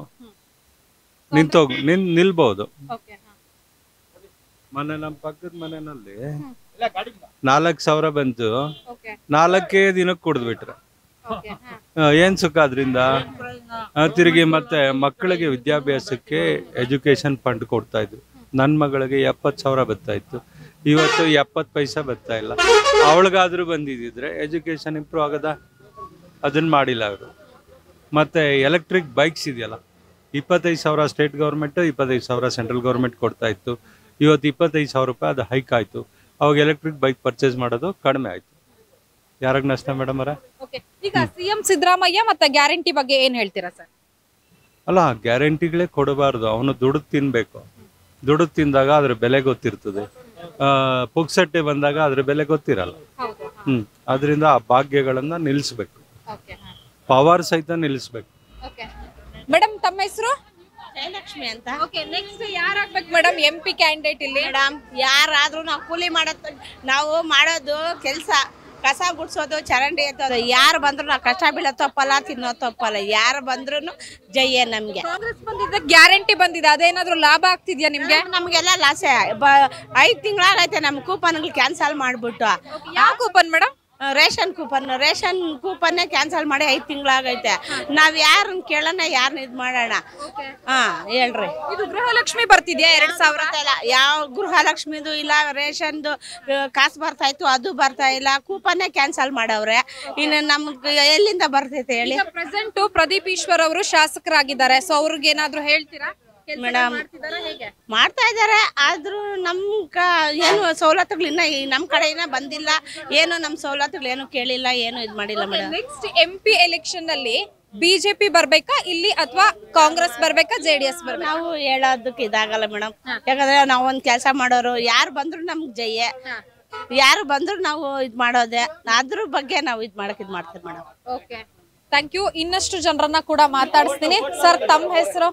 ನಿಂತೋಗ್ ನಿನ್ ನಿಲ್ಬಹುದು ಓಕೆ ಮೊನ್ನೆ ನಮ್ಮ ಪಕ್ಕದ ಮನೆಯಲ್ಲಿ ನಾಲ್ಕು ಸಾವಿರ ಬಂತು ಓಕೆ ನಾಲ್ಕೇ ದಿನಕ್ಕೆ ಕುಡಿದ್ಬಿಟ್ರೆ ಓಕೆ ಆ, ಏನ್ ಸುಖ ಅದರಿಂದ ತಿರುಗಿ ಮತ್ತೆ ಮಕ್ಕಳಿಗೆ ವಿದ್ಯಾಭ್ಯಾಸಕ್ಕೆ ಎಜುಕೇಶನ್ ಫಂಡ್ ಕೊಡ್ತಾ ಇದ್ರು ನನ್ನ ಮಗಳಿಗೆ ಎಪ್ಪತ್ತು ಸಾವಿರ ಬರ್ತಾ ಇತ್ತು ಇವತ್ತು ಎಪ್ಪತ್ತು ಪೈಸಾ ಬರ್ತಾ ಇಲ್ಲ ಅವಳಿಗಾದ್ರೂ ಬಂದಿದ್ದಿದ್ರೆ ಎಜುಕೇಶನ್ ಇಂಪ್ರೂವ್ ಆಗದ ಅದನ್ನ ಮಾಡಿಲ್ಲ ಅವರು ಮತ್ತೆ ಎಲೆಕ್ಟ್ರಿಕ್ ಬೈಕ್ಸ್ ಇದೆಯಲ್ಲ ಇಪ್ಪತ್ತೈದು ಸಾವಿರ ಸ್ಟೇಟ್ ಗೌರ್ಮೆಂಟ್ ಇಪ್ಪತ್ತೈದು ಸಾವಿರ ಸೆಂಟ್ರಲ್ ಗೌರ್ಮೆಂಟ್ ಕೊಡ್ತಾ ಇತ್ತು ಇವತ್ತು ಇಪ್ಪತ್ತೈದು ಸಾವಿರ ರೂಪಾಯಿ ಅದು ಹೈಕ್ ಆಯಿತು ಅವಾಗ ಎಲೆಕ್ಟ್ರಿಕ್ ಬೈಕ್ ಪರ್ಚೇಸ್ ಮಾಡೋದು ಕಡಿಮೆ ಆಯಿತು ಯಾರಿಗೆ ನಷ್ಟ ಮೇಡಮ್ ಅವರ ಓಕೆ ಈಗ ಸಿಎಂ ಸಿದ್ದರಾಮಯ್ಯ ಮತ್ತೆ ಗ್ಯಾರಂಟಿ ಬಗ್ಗೆ ಏನ್ ಹೇಳ್ತೀರಾ ಸರ್ ಅಲ್ಲ ಗ್ಯಾರಂಟಿಗಳೇ ಕೊಡಬಾರ್ದು ಅವನು ದುಡ್ಡು ತಿನ್ಬೇಕು ದುಡ್ಡು ತಿಂದಾಗ ಅದ್ರ ಬೆಲೆ ಗೊತ್ತಿರ್ತದೆ ಆ, ಪುಕ್ಸಟ್ಟೆ ಬಂದಾಗ ಅದ್ರ ಬೆಲೆ ಗೊತ್ತಿರಲ್ಲ ಹೌದು ಹ್ಮ್ ಅದರಿಂದ ಆ ಭಾಗ್ಯಗಳನ್ನ ನಿಲ್ಲಿಸ್ಬೇಕು ಓಕೆ ಪವರ್ ಸಹಿತ ನಿಲ್ಲಿಸ್ಬೇಕು ಓಕೆ ಮೇಡಮ್ ತಮ್ಮ ಹೆಸರು ಜಯಲಕ್ಷ್ಮಿ ಅಂತ ಓಕೆ ನೆಕ್ಸ್ಟ್ ಯಾರಾಗ್ಬೇಕು ಮೇಡಮ್ ಎಂ ಪಿ ಕ್ಯಾಂಡಿಡೇಟ್ ಇಲ್ಲಿ ಮೇಡಮ್ ಯಾರಾದ್ರೂ ನಾವು ಕೂಲಿ ಮಾಡೋದು ನಾವು ಮಾಡೋದು ಕೆಲಸ ಕಸ ಗುಡ್ಸೋದು ಚರಂಡಿ ಎತ್ತೋದು ಯಾರು ಬಂದ್ರು ನಾವು ಕಷ್ಟ ಬೀಳೋ ತಪ್ಪಲ್ಲ ತಿನ್ನೋ ತಪ್ಪಲ್ಲ ಯಾರು ಬಂದ್ರು ಜಯ ನಮ್ಗೆ ಕಾಂಗ್ರೆಸ್ ಬಂದಿದ್ದ ಗ್ಯಾರಂಟಿ ಬಂದಿದೆ ಅದೇನಾದ್ರೂ ಲಾಭ ಆಗ್ತಿದ್ಯಾ ನಿಮ್ಗೆ ನಮಗೆಲ್ಲ ಲಾಸೆ ಬ ಐದು ತಿಂಗಳಾಗೈತೆ ನಮ್ಮ ಕೂಪನ್ಗಳು ಕ್ಯಾನ್ಸಲ್ ಮಾಡ್ಬಿಟ್ಟು ಯಾವ coupon madam ration coupon ration ಕೂಪನ್ನೇ ಕ್ಯಾನ್ಸಲ್ ಮಾಡಿ ಐದು ತಿಂಗಳಾಗೈತೆ ನಾವ್ ಯಾರನ್ನ ಕೇಳೋಣ ಯಾರನ್ನ ಇದು ಮಾಡೋಣ ಹಾ ಹೇಳ್ರಿ ಇದು ಗೃಹಲಕ್ಷ್ಮಿ ಬರ್ತಿದ್ಯಾ ಎರಡ್ ಸಾವಿರ ಬರ್ತಾ ಇಲ್ಲ ಯಾವ ಗೃಹಲಕ್ಷ್ಮಿದು ಇಲ್ಲ ರೇಷನ್ದು ಕಾಸು ಬರ್ತಾ ಇತ್ತು ಅದು ಬರ್ತಾ ಇಲ್ಲ ಕೂಪನ್ನೇ ಕ್ಯಾನ್ಸಲ್ ಮಾಡವ್ರೆ ಇನ್ನು ನಮ್ಗೆ ಎಲ್ಲಿಂದ ಬರ್ತೈತೆ ಹೇಳಿ ಈಗ ಪ್ರೆಸೆಂಟ್ ಪ್ರದೀಪ್ ಈಶ್ವರ್ ಅವರು ಶಾಸಕರಾಗಿದ್ದಾರೆ ಸೊ ಅವ್ರಿಗೆ ಏನಾದ್ರು ಹೇಳ್ತೀರಾ ಕೆಲ್ಸಗಳು ಮೇಡಮ್ ಮಾಡ್ತಿದಾರಾ ಹೇಗೆ ಮಾಡ್ತಾ ಇದ್ದಾರೆ ಆದ್ರೂ ನಮ್ ಕ ಏನು ಸವಲತ್ತುಗಳು ಇನ್ನ ಈ ನಮ್ ಕಡೆಯಿಂದ ಬಂದಿಲ್ಲ ಏನು ನಮ್ ಸವಲತ್ತುಗಳು ಏನು ಕೇಳಿಲ್ಲ ಏನು ಇದು ಮಾಡಿಲ್ಲ madam next M P election ಅಲ್ಲಿ ಬಿಜೆಪಿ ಬರ್ಬೇಕಾ ಇಲ್ಲಿ ಅಥವಾ ಕಾಂಗ್ರೆಸ್ ಬರ್ಬೇಕಾ ಜೆಡಿಎಸ್ ಬರ್ಬೇಕಾ ನಾವು ಹೇಳೋದಕ್ಕೆ ಇದಾಗಲ್ಲ ಮೇಡಮ್ ಯಾಕಂದ್ರೆ ನಾವು ಒಂದ್ ಕೆಲಸ ಮಾಡೋರು ಯಾರು ಬಂದ್ರು ನಮ್ಗೆ ಜಯ ಯಾರು ಬಂದ್ರು ನಾವು ಇದ್ ಮಾಡೋದೆ ಅದ್ರ ಬಗ್ಗೆ ನಾವು ಇದ್ ಮಾಡಕ್ ಇದ್ ಮಾಡ್ತೀವಿ ಮೇಡಮ್ ಓಕೆ ಥ್ಯಾಂಕ್ ಯು ಇನ್ನಷ್ಟು ಜನರನ್ನ ಕೂಡ ಮಾತಾಡಿಸ್ತೀನಿ ಸರ್ ತಮ್ಮ ಹೆಸರು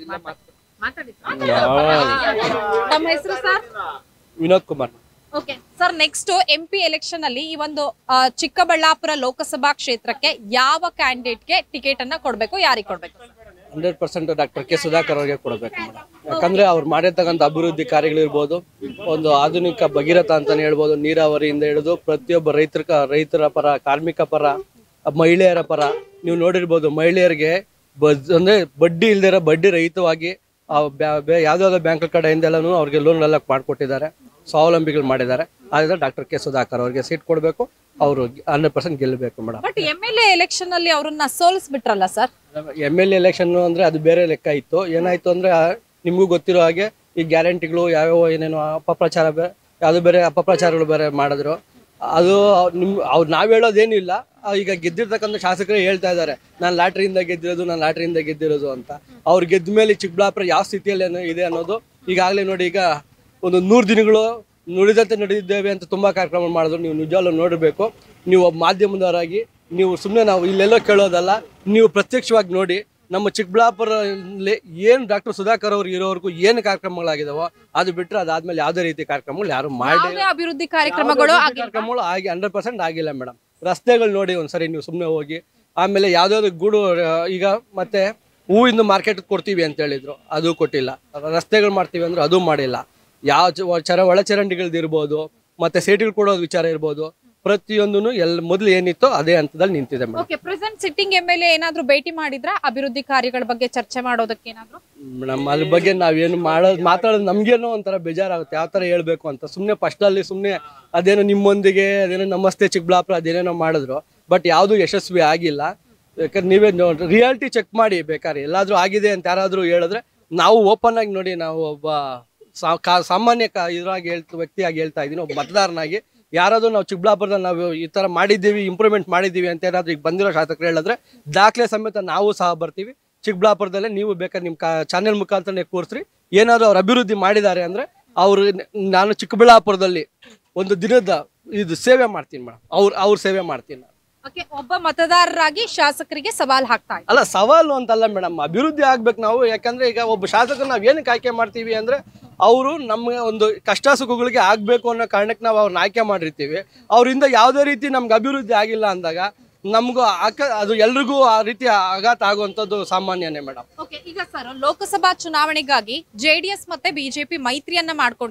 ತಮ್ಮ ಹೆಸರು sir Vinod Kumar okay sir next M P election ಅಲ್ಲಿ ಈ ಒಂದು ಆ, ಚಿಕ್ಕಬಳ್ಳಾಪುರ ಲೋಕಸಭಾ ಕ್ಷೇತ್ರಕ್ಕೆ ಯಾವ ಕ್ಯಾಂಡಿಡೇಟ್ಗೆ ಟಿಕೆಟ್ ಅನ್ನ ಕೊಡ್ಬೇಕು ಯಾರಿಗೆ ಕೊಡ್ಬೇಕು hundred percent doctor K Sudhakar ಅವರಿಗೆ ಕೊಡಬೇಕು ಮೇಡಮ್ ಯಾಕಂದ್ರೆ ಅವ್ರು ಮಾಡಿರ್ತಕ್ಕಂಥ ಅಭಿವೃದ್ಧಿ ಕಾರ್ಯಗಳಿರ್ಬೋದು ಒಂದು ಆಧುನಿಕ ಭಗೀರಥ ಅಂತಾನೆ ಹೇಳ್ಬೋದು ನೀರಾವರಿಯಿಂದ ಹಿಡಿದು ಪ್ರತಿಯೊಬ್ಬ ರೈತರ ಕ- ರೈತರ ಪರ ಕಾರ್ಮಿಕ ಪರ ಮಹಿಳೆಯರ ಪರ ನೀವು ನೋಡಿರ್ಬೋದು ಮಹಿಳೆಯರಿಗೆ ಬಜ್ ಅಂದ್ರೆ ಬಡ್ಡಿ ಇಲ್ದಿರೋ ಬಡ್ಡಿ ರಹಿತವಾಗಿ ಆ ಬ್ಯಾ- ಬೇ- ಯಾವ್ದಾವ್ದೋ ಬ್ಯಾಂಕ್ ಕಡೆಯಿಂದೆಲ್ಲನೂ ಅವ್ರಿಗೆ ಲೋನ್ ಎಲ್ಲ ಮಾಡಿಕೊಟ್ಟಿದ್ದಾರೆ ಸ್ವಾವಲಂಬಿಗಳು ಮಾಡಿದ್ದಾರೆ ಆದ್ರಿಂದ ಡಾಕ್ಟರ್ ಕೆ ಸುಧಾಕರ್ ಅವರಿಗೆ ಸೀಟ್ ಕೊಡಬೇಕು ಅವರು ಹಂಡ್ರೆಡ್ ಪರ್ಸೆಂಟ್ ಗೆಲ್ಲಬೇಕು madam but M L A election ಅಲ್ಲಿ ಅವ್ರನ್ನ ಸೋಲಿಸ್ಬಿಟ್ರಲ್ಲ ಸರ್ ಎಮ್ ಎಲ್ ಎಲೆಕ್ಷನ್ ಅಂದ್ರೆ ಅದು ಬೇರೆ ಲೆಕ್ಕ ಇತ್ತು ಏನಾಯ್ತು ಅಂದ್ರೆ ಆ, ನಿಮ್ಗೂ ಗೊತ್ತಿರೋ ಹಾಗೆ ಈ ಗ್ಯಾರಂಟಿಗಳು ಯಾವ್ಯಾವ ಏನೇನೋ ಅಪಪ್ರಚಾರ ಬೇರೆ ಯಾವ್ದು ಬೇರೆ ಅಪಪ್ರಚಾರಗಳು ಬೇರೆ ಮಾಡಿದ್ರು ಅದು ನಿಮ್ ಅವ್ರು ನಾವ್ ಹೇಳೋದೇನಿಲ್ಲ ಆ, ಈಗ ಗೆದ್ದಿರ್ತಕ್ಕಂಥ ಶಾಸಕರೇ ಹೇಳ್ತಾ ಇದ್ದಾರೆ ನಾನು ಲಾಟ್ರಿಯಿಂದ ಗೆದ್ದಿರೋದು ನಾನು ಲಾಟ್ರಿಯಿಂದ ಗೆದ್ದಿರೋದು ಅಂತ ಅವ್ರು ಗೆದ್ದ ಮೇಲೆ ಚಿಕ್ಕಬಳ್ಳಾಪುರ ಯಾವ ಸ್ಥಿತಿಯಲ್ಲಿ ಏನೋ ಇದೆ ಅನ್ನೋದು ಈಗಾಗಲೇ ನೋಡಿ ಈಗ ಒಂದು ನೂರು ದಿನಗಳು ನುಡಿದಂತೆ ನಡೆದಿದ್ದೇವೆ ಅಂತ ತುಂಬಾ ಕಾರ್ಯಕ್ರಮ ಮಾಡಿದ್ರು ನೀವು ನಿಜವಾಗ್ಲೂ ನೋಡಬೇಕು ನೀವು ಒಬ್ಬ ಮಾಧ್ಯಮದವರಾಗಿ ನೀವು ಸುಮ್ಮನೆ ನಾವು ಇಲ್ಲೆಲ್ಲೋ ಕೇಳೋದಲ್ಲ ನೀವು ಪ್ರತ್ಯಕ್ಷವಾಗಿ ನೋಡಿ ನಮ್ಮ ಚಿಕ್ಕಬಳ್ಳಾಪುರಲ್ಲಿ ಏನು ಡಾಕ್ಟರ್ ಸುಧಾಕರ್ ಅವ್ರು ಇರೋವರೆಗೂ ಏನು ಕಾರ್ಯಕ್ರಮಗಳಾಗಿದಾವೋ ಅದು ಬಿಟ್ಟರೆ ಅದಾದ್ಮೇಲೆ ಯಾವುದೇ ರೀತಿ ಕಾರ್ಯಕ್ರಮಗಳು ಯಾರು ಮಾಡಿ ಯಾವುದೇ ಅಭಿವೃದ್ಧಿ ಕಾರ್ಯಕ್ರಮಗಳು ಆಗಿಲ್ಲ ಕಾರ್ಯಕ್ರಮಗಳು ಆಗಿ ಹಂಡ್ರೆಡ್ ಪರ್ಸೆಂಟ್ ಆಗಿಲ್ಲ ಮೇಡಮ್ ರಸ್ತೆಗಳು ನೋಡಿ ಒಂದ್ಸರಿ ನೀವು ಸುಮ್ಮನೆ ಹೋಗಿ ಆಮೇಲೆ ಯಾವ್ದಾದ್ರು ಗೂಡು ಆ, ಈಗ ಮತ್ತೆ ಹೂವಿಂದ ಮಾರ್ಕೆಟ್ ಕೊಡ್ತೀವಿ ಅಂತ ಹೇಳಿದ್ರು ಅದು ಕೊಟ್ಟಿಲ್ಲ ರಸ್ತೆಗಳು ಮಾಡ್ತೀವಿ ಅಂದ್ರೆ ಅದು ಮಾಡಿಲ್ಲ ಯಾವ ಚ- ಚರ ಒಳಚರಂಡಿಗಳ್ದು ಇರ್ಬೋದು ಮತ್ತೆ ಸೇಟಿಗಳು ಕೊಡೋದು ವಿಚಾರ ಇರ್ಬೋದು ಪ್ರತಿಯೊಂದೂ ಎಲ್ ಮೊದಲು ಏನಿತ್ತೋ ಅದೇ ಹಂತದಲ್ಲಿ ನಿಂತಿದೆ madam okay present sitting M L A ಏನಾದ್ರು ಭೇಟಿ ಮಾಡಿದ್ರ ಅಭಿವೃದ್ಧಿ ಕಾರ್ಯಗಳ ಬಗ್ಗೆ ಚರ್ಚೆ ಮಾಡೋದಕ್ಕೆ ಏನಾದ್ರು ಮೇಡಮ್ ಅದ್ರ ಬಗ್ಗೆ ನಾವೇನು ಮಾಡೋದು ಮಾತಾಡೋದು ನಮ್ಗೇನೋ ಒಂಥರ ಬೇಜಾರಾಗುತ್ತೆ ಯಾವ ಥರ ಹೇಳ್ಬೇಕು ಅಂತ ಸುಮ್ಮನೆ ಫಸ್ಟಲ್ಲಿ ಸುಮ್ಮನೆ ಅದೇನೋ ನಿಮ್ಮೊಂದಿಗೆ ಅದೇನೋ ನಮಸ್ತೆ ಚಿಕ್ಕಬಳ್ಳಾಪುರ ಅದೇನೇನೋ ಮಾಡಿದ್ರು ಬಟ್ ಯಾವುದು ಯಶಸ್ವಿ ಆಗಿಲ್ಲ ಯಾಕಂದ್ರೆ ನೀವೇ ರಿಯಾಲಿಟಿ ಚೆಕ್ ಮಾಡಿ ಬೇಕಾದ್ರೆ ಎಲ್ಲಾದ್ರೂ ಆಗಿದೆ ಅಂತ ಯಾರಾದರೂ ಹೇಳಿದ್ರೆ ನಾವು ಓಪನ್ ಆಗಿ ನೋಡಿ ನಾವು ಒಬ್ಬ ಸಾ- ಕಾ- ಸಾಮಾನ್ಯ ಕ- ಇದ್ರಾಗಿ ಹೇಳ್ತ ವ್ಯಕ್ತಿಯಾಗಿ ಹೇಳ್ತಾ ಇದ್ದೀನಿ ಒಬ್ಬ ಮತದಾರನಾಗಿ ಯಾರಾದ್ರೂ ನಾವು ಚಿಕ್ಕಬಳ್ಳಾಪುರದಲ್ಲಿ ನಾವು ಈ ಥರ ಮಾಡಿದ್ದೀವಿ ಇಂಪ್ರೂವ್ಮೆಂಟ್ ಮಾಡಿದ್ದೀವಿ ಅಂತ ಏನಾದ್ರು ಈಗ ಬಂದಿರೋ ಶಾಸಕರು ಹೇಳಿದ್ರೆ ದಾಖಲೆ ಸಮೇತ ನಾವು ಸಹ ಬರ್ತೀವಿ ಚಿಕ್ಕಬಳ್ಳಾಪುರದಲ್ಲೇ ನೀವು ಬೇಕಾದ್ರೆ ನಿಮ್ಮ ಕಾ ಚಾನೆಲ್ ಮುಖಾಂತರನೇ ಕೂರಿಸ್ರಿ ಏನಾದ್ರು ಅವ್ರು ಅಭಿವೃದ್ಧಿ ಮಾಡಿದ್ದಾರೆ ಅಂದ್ರೆ ಅವರು ನಾನು ಚಿಕ್ಕಬಳ್ಳಾಪುರದಲ್ಲಿ ಒಂದು ದಿನದ ಇದು ಸೇವೆ ಮಾಡ್ತೀನಿ ಮೇಡಮ್ ಅವ್ರು ಅವ್ರ ಸೇವೆ ಮಾಡ್ತೀನಿ ನಾನು ಓಕೆ ಒಬ್ಬ ಮತದಾರರಾಗಿ ಶಾಸಕರಿಗೆ ಸವಾಲ್ ಹಾಕ್ತಾ ಇದ್ದಾರೆ ಅಲ್ಲ ಸವಾಲು ಅಂತಲ್ಲ ಮೇಡಮ್ ಅಭಿವೃದ್ಧಿ ಆಗ್ಬೇಕು ನಾವು ಯಾಕಂದ್ರೆ ಈಗ ಒಬ್ಬ ಶಾಸಕರು ನಾವು ಏನಕ್ಕೆ ಆಯ್ಕೆ ಮಾಡ್ತೀವಿ ಅಂದ್ರೆ ಅವರು ನಮ್ಗೆ ಒಂದು ಕಷ್ಟ ಸುಖಗಳಿಗೆ ಆಗ್ಬೇಕು ಅನ್ನೋ ಕಾರಣಕ್ಕೆ ನಾವು ಅವ್ರನ್ನ ಆಯ್ಕೆ ಮಾಡಿರ್ತೀವಿ ಅವರಿಂದ ಯಾವುದೇ ರೀತಿ ನಮ್ಗೆ ಅಭಿವೃದ್ಧಿ ಆಗಿಲ್ಲ ಅಂದಾಗ ನಮಗೂ ಆಕ ಅದು ಎಲ್ರಿಗೂ ಆ ರೀತಿ ಆಘಾತ ಆಗುವಂಥದ್ದು ಸಾಮಾನ್ಯನೇ ಮೇಡಮ್ ಓಕೆ ಈಗ ಸರ್ ಲೋಕಸಭಾ ಚುನಾವಣೆಗಾಗಿ ಜೆಡಿಎಸ್ ಮತ್ತೆ ಬಿಜೆಪಿ ಮೈತ್ರಿಯನ್ನ ಮಾಡ್ಕೊಂಡಿದೆ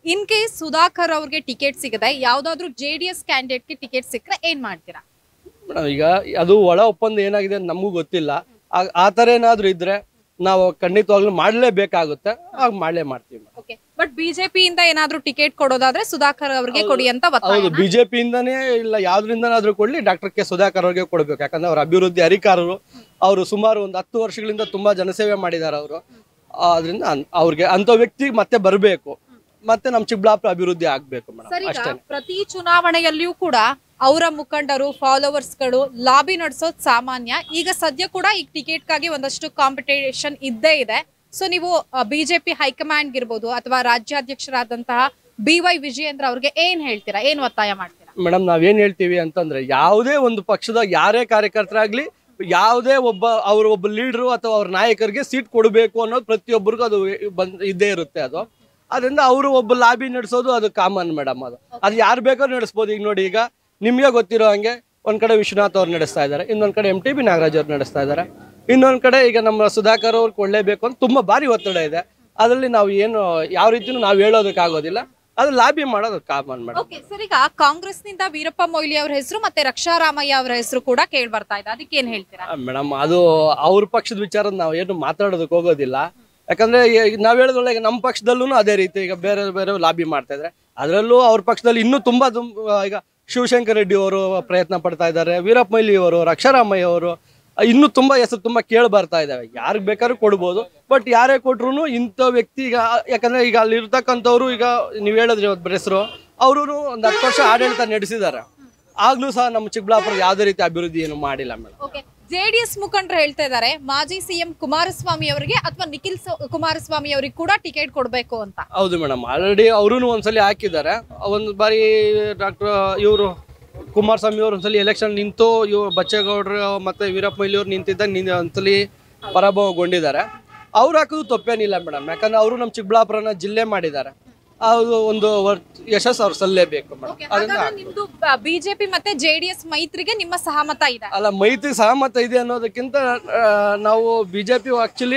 ಇನ್ ಕೇಸ್ ಸುಧಾಕರ್ ಅವ್ರಿಗೆ ಟಿಕೆಟ್ ಸಿಗದೆ ಯಾವ್ದಾದ್ರು ಜೆ ಡಿ ಎಸ್ ಕ್ಯಾಂಡಿಡೇಟ್ಗೆ ಟಿಕೆಟ್ ಸಿಕ್ಕರೆ ಏನ್ ಮಾಡ್ತೀರಾ ಮೇಡಮ್ ಈಗ ಅದು ಒಳ ಒಪ್ಪಂದ ಏನಾಗಿದೆ ಅಂತ ನಮಗೂ ಗೊತ್ತಿಲ್ಲ ಆ- ಆ ಥರ ಏನಾದರೂ ಇದ್ರೆ ನಾವು ಖಂಡಿತವಾಗ್ಲೂ ಮಾಡಲೇಬೇಕಾಗುತ್ತೆ ಆಗ ಮಾಡಲೇ ಮಾಡ್ತೀವಿ ಮೇಡಮ್ ಓಕೆ ಬಟ್ ಬಿಜೆಪಿಯಿಂದ ಏನಾದ್ರೂ ಟಿಕೆಟ್ ಕೊಡೋದಾದ್ರೆ ಸುಧಾಕರ್ ಅವ್ರಿಗೆ ಕೊಡಿ ಅಂತ ಒತ್ತಾಯ ಹೌದು ಬಿಜೆಪಿಯಿಂದನೇ ಇಲ್ಲ ಯಾವ್ದ್ರಿಂದನಾದ್ರೂ ಕೊಡ್ಲಿ ಡಾಕ್ಟರ್ ಕೆ ಸುಧಾಕರ್ ಅವ್ರಿಗೆ ಕೊಡ್ಬೇಕು ಯಾಕಂದ್ರೆ ಅವ್ರ ಅಭಿವೃದ್ಧಿ ಅಧಿಕಾರರು ಅವರು ಸುಮಾರು ಒಂದು ಹತ್ತು ವರ್ಷಗಳಿಂದ ತುಂಬಾ ಜನಸೇವೆ ಮಾಡಿದ್ದಾರೆ ಅವರು ಅದರಿಂದ ಅವ್ರಿಗೆ ಅಂತ ವ್ಯಕ್ತಿ ಮತ್ತೆ ಬರಬೇಕು ಮತ್ತೆ ನಮ್ಮ ಚಿಕ್ಕಬಳ್ಳಾಪುರ ಅಭಿವೃದ್ಧಿ ಆಗ್ಬೇಕು ಮೇಡಮ್ ಸರ್ ಈಗ ಅಷ್ಟೇ ಪ್ರತಿ ಚುನಾವಣೆಯಲ್ಲಿಯೂ ಕೂಡ ಅವರ ಮುಖಂಡರು ಫಾಲೋವರ್ಸ್ ಗಳು ಲಾಬಿ ನಡೆಸೋದು ಸಾಮಾನ್ಯ ಈಗ ಸದ್ಯ ಕೂಡ ಈಗ ಟಿಕೆಟ್ಗಾಗಿ ಒಂದಷ್ಟು ಕಾಂಪಿಟೇಷನ್ ಇದ್ದೇ ಇದೆ ಸೊ ನೀವು ಬಿಜೆಪಿ ಹೈಕಮಾಂಡ್ ಇರ್ಬೋದು ಅಥವಾ ರಾಜ್ಯಾಧ್ಯಕ್ಷರಾದಂತಹ ಬಿ ವೈ ವಿಜಯೇಂದ್ರ ಅವ್ರಿಗೆ ಏನ್ ಹೇಳ್ತೀರಾ ಏನ್ ಒತ್ತಾಯ ಮಾಡ್ತೀರಾ ಮೇಡಮ್ ನಾವೇನ್ ಹೇಳ್ತೀವಿ ಅಂತಂದ್ರೆ ಯಾವುದೇ ಒಂದು ಪಕ್ಷದ ಯಾರೇ ಕಾರ್ಯಕರ್ತರಾಗ್ಲಿ ಯಾವುದೇ ಒಬ್ಬ ಅವ್ರ ಒಬ್ಬ ಲೀಡ್ರು ಅಥವಾ ಅವ್ರ ನಾಯಕರಿಗೆ ಸೀಟ್ ಕೊಡಬೇಕು ಅನ್ನೋದು ಪ್ರತಿಯೊಬ್ಬರಿಗೂ ಅದು ಬಂದ್ ಇದ್ದೇ ಇರುತ್ತೆ ಅದು ಅದರಿಂದ ಅವರು ಒಬ್ಬ ಲಾಬಿ ನಡೆಸೋದು ಅದು ಕಾಮನ್ ಮೇಡಮ್ ಅದು ಅದು ಯಾರು ಬೇಕಾದ್ರೂ ನಡೆಸ್ಬೋದು ಈಗ ನೋಡಿ ಈಗ ನಿಮಗೆ ಗೊತ್ತಿರೋ ಹಂಗೆ ಒಂದ್ ಕಡೆ ವಿಶ್ವನಾಥ್ ಅವ್ರು ನಡೆಸ್ತಾ ಇದ್ದಾರೆ ಇನ್ನೊಂದ್ ಕಡೆ ಎಂ ಟಿ ಬಿ ನಾಗರಾಜ್ ಅವ್ರು ನಡೆಸ್ತಾ ಇದ್ದಾರೆ ಇನ್ನೊಂದ್ ಕಡೆ ಈಗ ನಮ್ಮ ಸುಧಾಕರ್ ಅವ್ರು ಕೊಳ್ಳೇಬೇಕು ಅಂತ ತುಂಬಾ ಭಾರಿ ಒತ್ತಡ ಇದೆ ಅದರಲ್ಲಿ ನಾವು ಏನು ಯಾವ ರೀತಿನೂ ನಾವು ಹೇಳೋದಕ್ಕಾಗೋದಿಲ್ಲ ಅದು ಲಾಬಿ ಮಾಡೋದು ಕಾಮನ್ ಮೇಡಮ್ ಓಕೆ ಸರ್ ಈಗ ಕಾಂಗ್ರೆಸ್ನಿಂದ ವೀರಪ್ಪ ಮೊಯ್ಲಿ ಅವರ ಹೆಸರು ಮತ್ತೆ ರಕ್ಷಾರಾಮಯ್ಯ ಅವರ ಹೆಸರು ಕೂಡ ಕೇಳಿ ಬರ್ತಾ ಇದೆ ಅದಕ್ಕೆ ಏನ್ ಹೇಳ್ತೀರಾ ಮೇಡಮ್ ಅದು ಅವ್ರ ಪಕ್ಷದ ವಿಚಾರ ನಾವು ಏನು ಮಾತಾಡೋದಕ್ಕೆ ಹೋಗೋದಿಲ್ಲ ಯಾಕಂದ್ರೆ ಈ- ನಾವ್ ಹೇಳಿದ್ರಲ್ಲ ಈಗ ನಮ್ಮ ಪಕ್ಷದಲ್ಲೂ ಅದೇ ರೀತಿ ಈಗ ಬೇರೆ ಬೇರೆ ಲಾಬಿ ಮಾಡ್ತಾ ಇದ್ದಾರೆ ಅದರಲ್ಲೂ ಅವ್ರ ಪಕ್ಷದಲ್ಲಿ ಇನ್ನೂ ತುಂಬಾ ತುಂ- ಈಗ ಶಿವಶಂಕರ್ ರೆಡ್ಡಿ ಅವರು ಪ್ರಯತ್ನ ಪಡ್ತಾ ಇದ್ದಾರೆ ವೀರಪ್ಪ ಮೊಯ್ಲಿ ಅವರು ರಕ್ಷಾರಾಮಯ್ಯ ಅವರು ಇನ್ನೂ ತುಂಬಾ ಹೆಸರು ತುಂಬಾ ಕೇಳಿ ಬರ್ತಾ ಇದಾವೆ ಯಾರಿಗೆ ಬೇಕಾದ್ರೂ ಕೊಡ್ಬೋದು ಬಟ್ ಯಾರೇ ಕೊಟ್ರು ಇಂಥ ವ್ಯಕ್ತಿ ಈಗ ಯಾಕಂದ್ರೆ ಈಗ ಅಲ್ಲಿ ಇರ್ತಕ್ಕಂಥವ್ರು ಈಗ ನೀವು ಹೇಳಿದ್ರಿ ಒಬ್ಬರ ಹೆಸರು ಅವರು ಒಂದು ಹತ್ತು ವರ್ಷ ಆಡಳಿತ ನಡೆಸಿದ್ದಾರೆ ಆಗ್ಲೂ ಸಹ ನಮ್ಮ ಚಿಕ್ಕಬಳ್ಳಾಪುರ ಯಾವುದೇ ರೀತಿ ಅಭಿವೃದ್ಧಿ ಏನು ಮಾಡಿಲ್ಲ ಮೇಡಮ್ ಓಕೆ ಜೆಡಿಎಸ್ ಮುಖಂಡರು ಹೇಳ್ತಾ ಇದ್ದಾರೆ ಮಾಜಿ ಸಿಎಂ ಕುಮಾರಸ್ವಾಮಿ ಅವರಿಗೆ ಅಥವಾ ನಿಖಿಲ್ ಸ- ಕುಮಾರಸ್ವಾಮಿ ಅವರಿಗೆ ಕೂಡ ಟಿಕೆಟ್ ಕೊಡಬೇಕು ಅಂತ ಹೌದು ಮೇಡಮ್ ಆಲ್ರೆಡಿ ಅವರು ಒಂದ್ಸಲಿ ಹಾಕಿದ್ದಾರೆ ಒಂದು ಬಾರಿ ಡಾಕ್ಟರ್ ಇವರು ಕುಮಾರಸ್ವಾಮಿ ಅವರು ಒಂದ್ಸಲಿ ಎಲೆಕ್ಷನ್ ನಿಂತು ಇವ್ ಬಚ್ಚೇಗೌಡರು ಮತ್ತೆ ವೀರಪ್ಪ ಮೊಯ್ಲಿ ಅವ್ರು ನಿಂತಿದ್ದಾಗ ನಿನ್ ಒಂದ್ಸಲಿ ಪರಾಭವಗೊಂಡಿದ್ದಾರೆ ಅವ್ರು ಹಾಕೋದು ತಪ್ಪೇನಿಲ್ಲ ಮೇಡಮ್ ಯಾಕಂದ್ರೆ ಅವರು ನಮ್ಮ ಚಿಕ್ಕಬಳ್ಳಾಪುರನ ಜಿಲ್ಲೆ ಮಾಡಿದ್ದಾರೆ ಅದು ಒಂದು ವರ್- ಯಶಸ್ಸು ಅವ್ರು ಸಲ್ಲಲೇಬೇಕು ಮೇಡಮ್ Okay, ಅದರಿಂದ ಹಾಗಾದ್ರೆ ನಿಮ್ದು ಬಿಜೆಪಿ ಮತ್ತೆ ಜೆಡಿಎಸ್ ಮೈತ್ರಿಗೆ ನಿಮ್ಮ ಸಹಮತ ಇದೆ ಅಲ್ಲ ಮೈತ್ರಿ ಸಹಮತ ಇದೆ ಅನ್ನೋದಕ್ಕಿಂತ ಆ, ನಾವು ಬಿಜೆಪಿ ಆಕ್ಚುಲಿ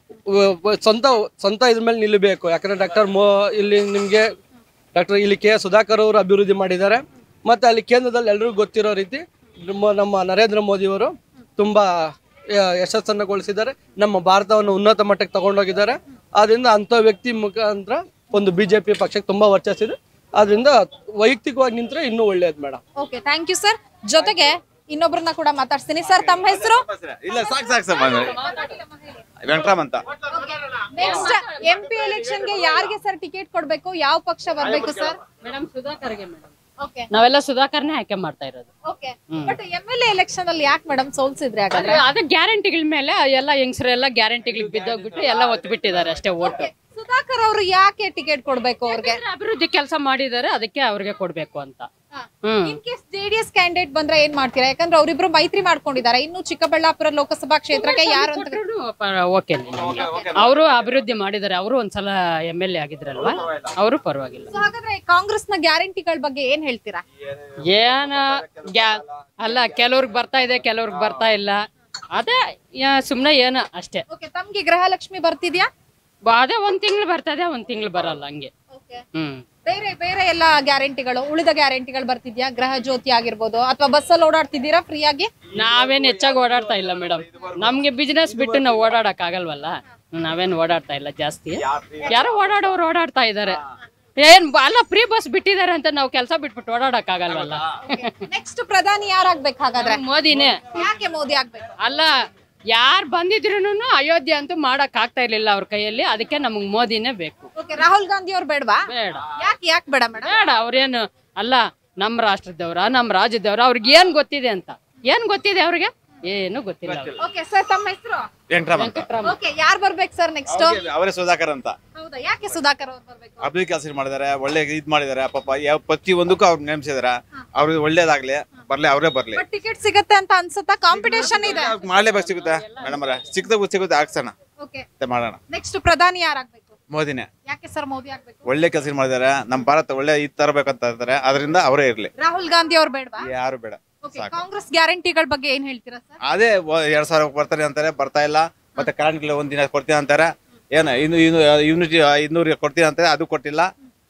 ಸ್ವಂತ ಸ್ವಂತ ಇದ್ರ ಮೇಲೆ ನಿಲ್ಲಬೇಕು ಯಾಕಂದ್ರೆ ಡಾಕ್ಟರ್ ಮೋ ಇಲ್ಲಿ ನಿಮಗೆ ಡಾಕ್ಟರ್ ಇಲ್ಲಿ ಕೆ ಸುಧಾಕರ್ ಅವರು ಅಭಿವೃದ್ಧಿ ಮಾಡಿದ್ದಾರೆ ಮತ್ತೆ ಅಲ್ಲಿ ಕೇಂದ್ರದಲ್ಲಿ ಎಲ್ರಿಗೂ ಗೊತ್ತಿರೋ ರೀತಿ ನಮ್ಮ ನಮ್ಮ ನರೇಂದ್ರ ಮೋದಿ ಅವರು ತುಂಬಾ ಯ- ಯಶಸ್ಸನ್ನುಗೊಳಿಸಿದ್ದಾರೆ ನಮ್ಮ ಭಾರತವನ್ನು ಉನ್ನತ ಮಟ್ಟಕ್ಕೆ ತಗೊಂಡೋಗಿದ್ದಾರೆ ಆದ್ರಿಂದ ಅಂಥ ವ್ಯಕ್ತಿ ಮುಖಾಂತರ ಒಂದು ಬಿಜೆಪಿ ಪಕ್ಷಕ್ಕೆ ತುಂಬಾ ವರ್ಚಸ್ಸಿದೆ ಆದ್ರಿಂದ ವೈಯಕ್ತಿಕವಾಗಿ ನಿಂತ್ರೆ ಇನ್ನೂ ಒಳ್ಳೇದು madam okay thank you sir ಜೊತೆಗೆ ಇನ್ನೊಬ್ರನ್ನ ಕೂಡ ಮಾತಾಡ್ತೀನಿ ಸರ್ ತಮ್ಮ ಹೆಸರು ಇಲ್ಲ ಸಾಕು ಸಾಕು ಸರ್ ವೆಂಕಟರಾಮ್ ಅಂತ ನೆಕ್ಸ್ಟ್ ಎಂ ಪಿ ಎಲೆಕ್ಷನ್ಗೆ ಯಾರಿಗೆ ಸರ್ ಟಿಕೆಟ್ ಕೊಡ್ಬೇಕು ಯಾವ ಪಕ್ಷ ಬರ್ಬೇಕು ಸರ್ ಮೇಡಮ್ ಸುಧಾಕರ್ಗೆ ಮೇಡಮ್ ಓಕೆ ನಾವೆಲ್ಲ ಸುಧಾಕರ್ನೇ ಆಯ್ಕೆ ಮಾಡ್ತಾ ಇರೋದು okay but M L election ಅಲ್ಲಿ ಯಾಕೆ ಮೇಡಮ್ ಸೋಲ್ಸಿದ್ರಿ ಹಾಗಾದ್ರೆ ಅದೇ ಗ್ಯಾರಂಟಿಗಳ ಮೇಲೆ ಎಲ್ಲ ಹೆಂಗಸರೆಲ್ಲ ಗ್ಯಾರಂಟಿಗಳಿಗೆ ಬಿದ್ದೋಗ್ಬಿಟ್ಟು ಎಲ್ಲ ಒತ್ತು ಬಿಟ್ಟಿದ್ದಾರೆ ಅಷ್ಟೇ ಓಟು ಸುಧಾಕರ್ ಅವರು ಯಾಕೆ ಟಿಕೆಟ್ ಕೊಡ್ಬೇಕು ಅವ್ರಿಗೆ ಅಭಿವೃದ್ಧಿ ಕೆಲಸ ಮಾಡಿದ್ದಾರೆ ಅದಕ್ಕೆ ಅವ್ರಿಗೆ ಕೊಡ್ಬೇಕು ಅಂತ hmm in case JDS candidate ಬಂದ್ರೆ ಏನ್ ಮಾಡ್ತೀರಾ ಯಾಕಂದ್ರೆ ಅವರಿಬ್ರು ಮೈತ್ರಿ ಮಾಡ್ಕೊಂಡಿದ್ದಾರೆ ಇನ್ನು ಚಿಕ್ಕಬಳ್ಳಾಪುರ ಲೋಕಸಭಾ ಕ್ಷೇತ್ರಕ್ಕೆ ಯಾರು ಅಂತ ಓಕೆ ಅವರು ಅಭಿವೃದ್ಧಿ ಮಾಡಿದ್ದಾರೆ ಅವರು ಒಂದ್ಸಲ ಎಮ್ ಎಲ್ ಎ ಆಗಿದ್ರಲ್ವಾ ಅವರು ಪರವಾಗಿಲ್ಲ So ಹಾಗಾದ್ರೆ ಕಾಂಗ್ರೆಸ್ ನ ಗ್ಯಾರಂಟಿಗಳ ಬಗ್ಗೆ ಏನ್ ಹೇಳ್ತೀರಾ ಏನ ಗ್ಯಾ ಅಲ್ಲ ಕೆಲವ್ರಿಗೆ ಬರ್ತಾ ಇದೆ ಕೆಲವ್ರಿಗೆ ಬರ್ತಾ ಇಲ್ಲ ಅದೇ ಯಾ- ಸುಮ್ನೆ ಏನು ಅಷ್ಟೇ ಓಕೆ ತಮ್ಗೆ ಗೃಹಲಕ್ಷ್ಮಿ ಬರ್ತಿದ್ಯಾ ಬ- ಅದೇ ಒಂದ್ ತಿಂಗಳು ಬರ್ತದೆ ಒಂದ್ ತಿಂಗಳು ಬರಲ್ಲ ಹಂಗೆ ಹ್ಮ್ ಬೇರೆ ಬೇರೆ ಎಲ್ಲ ಗ್ಯಾರಂಟಿಗಳು ಉಳಿದ ಗ್ಯಾರಂಟಿಗಳು ಬರ್ತಿದ್ಯಾ ಗೃಹ ಜ್ಯೋತಿ ಆಗಿರ್ಬೋದು ಅಥವಾ ಬಸ್ಸಲ್ಲಿ ಓಡಾಡ್ತಿದ್ದೀರಾ ಫ್ರೀ ಆಗಿ ನಾವೇನ್ ಹೆಚ್ಚಾಗಿ ಓಡಾಡ್ತಾ ಇಲ್ಲ ಮೇಡಮ್ ನಮ್ಗೆ ಬಿಸ್ನೆಸ್ ಬಿಟ್ಟು ನಾವು ಓಡಾಡಕ್ ಆಗಲ್ವಲ್ಲ ನಾವೇನ್ ಓಡಾಡ್ತಾ ಇಲ್ಲ ಜಾಸ್ತಿ ಯಾರೋ ಓಡಾಡೋರು ಓಡಾಡ್ತಾ ಇದಾರೆ ಏನ್ ಬ- ಅಲ್ಲ ಫ್ರೀ ಬಸ್ ಬಿಟ್ಟಿದ್ದಾರೆ ಅಂತ ನಾವು ಕೆಲಸ ಬಿಟ್ಬಿಟ್ಟು ಓಡಾಡಕ್ ಆಗಲ್ವಲ್ಲ ನೆಕ್ಸ್ಟ್ ಪ್ರಧಾನಿ ಯಾರಾಗ್ಬೇಕು ಹಾಗಾದ್ರೆ ಮೋದಿನೇ ಯಾಕೆ ಮೋದಿ ಆಗ್ಬೇಕು ಅಲ್ಲ ಯಾರು ಬಂದಿದ್ರು ಅಯೋಧ್ಯೆ ಅಂತೂ ಮಾಡಕ್ ಆಗ್ತಾ ಇರ್ಲಿಲ್ಲ ಅವ್ರ ಕೈಯಲ್ಲಿ ಅದಕ್ಕೆ ನಮಗ್ ಮೋದಿನೇ ಬೇಕು ಓಕೆ ರಾಹುಲ್ ಗಾಂಧಿ ಅವ್ರು ಬೇಡವಾ ಬೇಡ ಯಾಕೆ ಯಾಕೆ ಬೇಡ ಮೇಡಮ್ ಬೇಡ ಅವ್ರೇನು ಅಲ್ಲ ನಮ್ಮ ರಾಷ್ಟ್ರದವ್ರ ನಮ್ಮ ರಾಜ್ಯದವ್ರ ಅವ್ರಿಗೆ ಏನ್ ಗೊತ್ತಿದೆ ಅಂತ ಏನ್ ಗೊತ್ತಿದೆ ಅವ್ರಿಗೆ ಏನು ಗೊತ್ತಿಲ್ಲ ಅವ್ರಿಗೆ. ಓಕೆ ಸರ್ ತಮ್ಮ ಹೆಸರು ವೆಂಕಟರಾಮ್ ಅಂತ ಓಕೆ ಯಾರು ಬರ್ಬೇಕು ಸರ್ ನೆಕ್ಸ್ಟ್ ಅವರೇ ಸುಧಾಕರ್ ಅಂತ ಹೌದಾ ಯಾಕೆ ಸುಧಾಕರ್ ಅವ್ರು ಬರ್ಬೇಕು ಅಭಿವೃದ್ಧಿ ಕೆಲಸ ಮಾಡಿದ್ದಾರೆ ಒಳ್ಳೆ ಇದ್ ಮಾಡಿದ್ದಾರೆ ಪಾಪ ಯಾವ ಪ್ರತಿ ಒಂದಕ್ಕೂ ಅವ್ರು ನೇಮಿಸಿದಾರೆ ಅವ್ರಿಗೆ ಒಳ್ಳೇದಾಗ್ಲಿ ಬರ್ಲಿ ಅವರೇ ಬರ್ಲಿ ಬಟ್ ಟಿಕೆಟ್ ಸಿಗತ್ತೆ ಅಂತ ಅನ್ಸುತ್ತಾ ಕಾಂಪಿಟೇಷನ್ ಇದೆ ಮಾಡ್ಲೇಬೇಕು ಸಿಗುತ್ತೆ ಮೇಡಮ್ ಅವರ ಸಿಕ್ದಾಗ ಸಿಗುತ್ತೆ ಹಾಕ್ಸೋಣ ಓಕೆ ಮತ್ತೆ ಮಾಡೋಣ ನೆಕ್ಸ್ಟ್ ಪ್ರಧಾನಿ ಯಾರಾಗ್ಬೇಕು ಮೋದಿನೇ ಯಾಕೆ ಸರ್ ಮೋದಿ ಆಗ್ಬೇಕು ಒಳ್ಳೆ ಕೆಲಸ ಮಾಡಿದ್ದಾರೆ ನಮ್ಮ ಭಾರತ ಒಳ್ಳೆ ಇದ್ ತರಬೇಕಂತ ಇರ್ತಾರೆ ಅದರಿಂದ ಅವರೇ ಇರ್ಲಿ ರಾಹುಲ್ ಗಾಂಧಿ ಅವ್ರು ಬೇಡವಾ ಯಾರು ಬೇಡ ಓಕೆ ಸಾಕು ಕಾಂಗ್ರೆಸ್ ಗ್ಯಾರಂಟಿಗಳ ಬಗ್ಗೆ ಏನ್ ಹೇಳ್ತೀರಾ ಸರ್ ಅದೇ ವ- ಎರಡ್ ಸಾವಿರ ಬರ್ತಾರೆ ಅಂತಾರೆ ಬರ್ತಾ ಇಲ್ಲ ಮತ್ತೆ ಕರೆಂಟ್ ಒಂದ್ ದಿನ ಕೊಡ್ತೀನಿ ಅಂತಾರೆ ಏನು ಇನ್ನು ಇನ್ನು ಯೂನಿಟಿ ಇನ್ನೂರಿಗೆ ಕೊಡ್ತೀನಿ ಅಂತಾರೆ ಅದು ಕೊಟ್ಟಿಲ್ಲ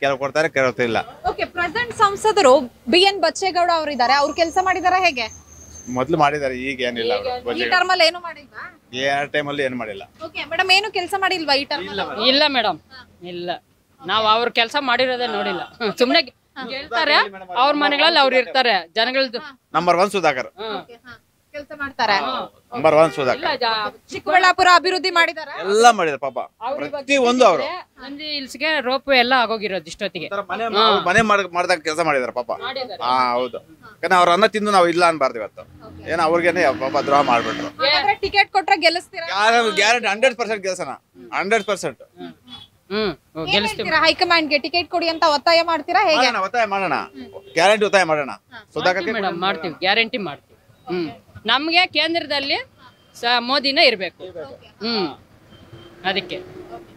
ಕೆಲವು ಕೊಡ್ತಾರೆ ಕೆಲವು ಇಲ್ಲ ಓಕೆ ಪ್ರೆಸೆಂಟ್ ಸಂಸದರು ಬಿ ಎನ್ ಬಚ್ಚೇಗೌಡ ಅವರಿದ್ದಾರೆ ಅವ್ರು ಕೆಲಸ ಮಾಡಿದಾರ ಹೇಗೆ ಮೊದ್ಲು ಮಾಡಿದ್ದಾರೆ ಈಗ ಏನಿಲ್ಲ ಅವರು ಈ ಟರ್ಮ್ ಅಲ್ಲಿ ಏನು ಮಾಡಿಲ್ವಾ ಎರಡು ಟೈಮಲ್ಲಿ ಏನು ಮಾಡಿಲ್ಲ ಓಕೆ ಮೇಡಮ್ ಏನು ಕೆಲಸ ಮಾಡಿಲ್ವಾ ಈ ಟರ್ಮ್ ಇಲ್ಲ ಮೇಡಮ್ ಇಲ್ಲ ನಾವು ಅವ್ರ ಕೆಲಸ ಮಾಡಿರೋದೇ ನೋಡಿಲ್ಲ ಸುಮ್ಮನೆ ಹೇಳ್ತಾರೆ ಅವ್ರ ಮನೆಗಳಲ್ಲಿ ಅವ್ರು ಇರ್ತಾರೆ ಜನಗಳದ್ದು ನಂಬರ್ ಒನ್ ಸುಧಾಕರ್ ಕೆಲಸ ಮಾಡ್ತಾರೆ ನಂಬರ್ ಒನ್ ಸುಧಾಕರ್ ಇಲ್ಲ ಜಾ- ಚಿಕ್ಕಬಳ್ಳಾಪುರ ಅಭಿವೃದ್ಧಿ ಮಾಡಿದಾರ ಎಲ್ಲ ಮಾಡಿದ್ದಾರೆ ಪಾಪ ಪ್ರತಿ ಒಂದು ಅವರು ನಂದಿ ಹಿಲ್ಸ್ಗೆ ರೋಪ್ ಎಲ್ಲ ಆಗೋಗಿರೋದು ಇಷ್ಟೊತ್ತಿಗೆ ಮನೆ ಅವ್ರ್ ಮನೆ ಮಾಡ್ ಮಾಡ್ದಾಗ ಕೆಲಸ ಮಾಡಿದ್ದಾರೆ ಪಾಪ ಹಾ ಹೌದು ಯಾಕಂದ್ರೆ ಅವ್ರ ಅನ್ನ ತಿಂದು ನಾವು ಇಲ್ಲ ಅನ್ಬಾರ್ದು ಇವತ್ತು ಏನೋ ಅವ್ರಿಗೇನೆ ಪಾಪ ದ್ರೋಹ ಮಾಡ್ಬಿಟ್ರು ಟಿಕೆಟ್ ಕೊಟ್ರೆ ಗೆಲ್ಲಿಸ್ತೀರಾ ಗ್ಯಾರಂಟಿ ಹಂಡ್ರೆಡ್ ಪರ್ಸೆಂಟ್ ಕೆಲಸನ ಹಂಡ್ರೆಡ್ ಪರ್ಸೆಂಟ್ ಹ್ಮ್ ಗೆಲ್ಲಿಸ್ತೀವಿ ಹೈಕಮಾಂಡ್ಗೆ ಟಿಕೆಟ್ ಕೊಡಿ ಅಂತ ಒತ್ತಾಯ ಮಾಡ್ತೀರಾ ಹೇಗೆ ಮಾಡೋಣ ಒತ್ತಾಯ ಮಾಡೋಣ ಗ್ಯಾರಂಟಿ ಒತ್ತಾಯ ಮಾಡೋಣ ಸುಧಾಕರ್ ಮೇಡಮ್ ಮಾಡ್ತೀವಿ ಗ್ಯಾರಂಟಿ ಮಾಡ್ತೀವಿ ಹ್ಮ್ ನಮ್ಗೆ ಕೇಂದ್ರದಲ್ಲಿ ಸ ಮೋದಿನೇ ಇರ್ಬೇಕು ಹ್ಮ್ ಅದಕ್ಕೆ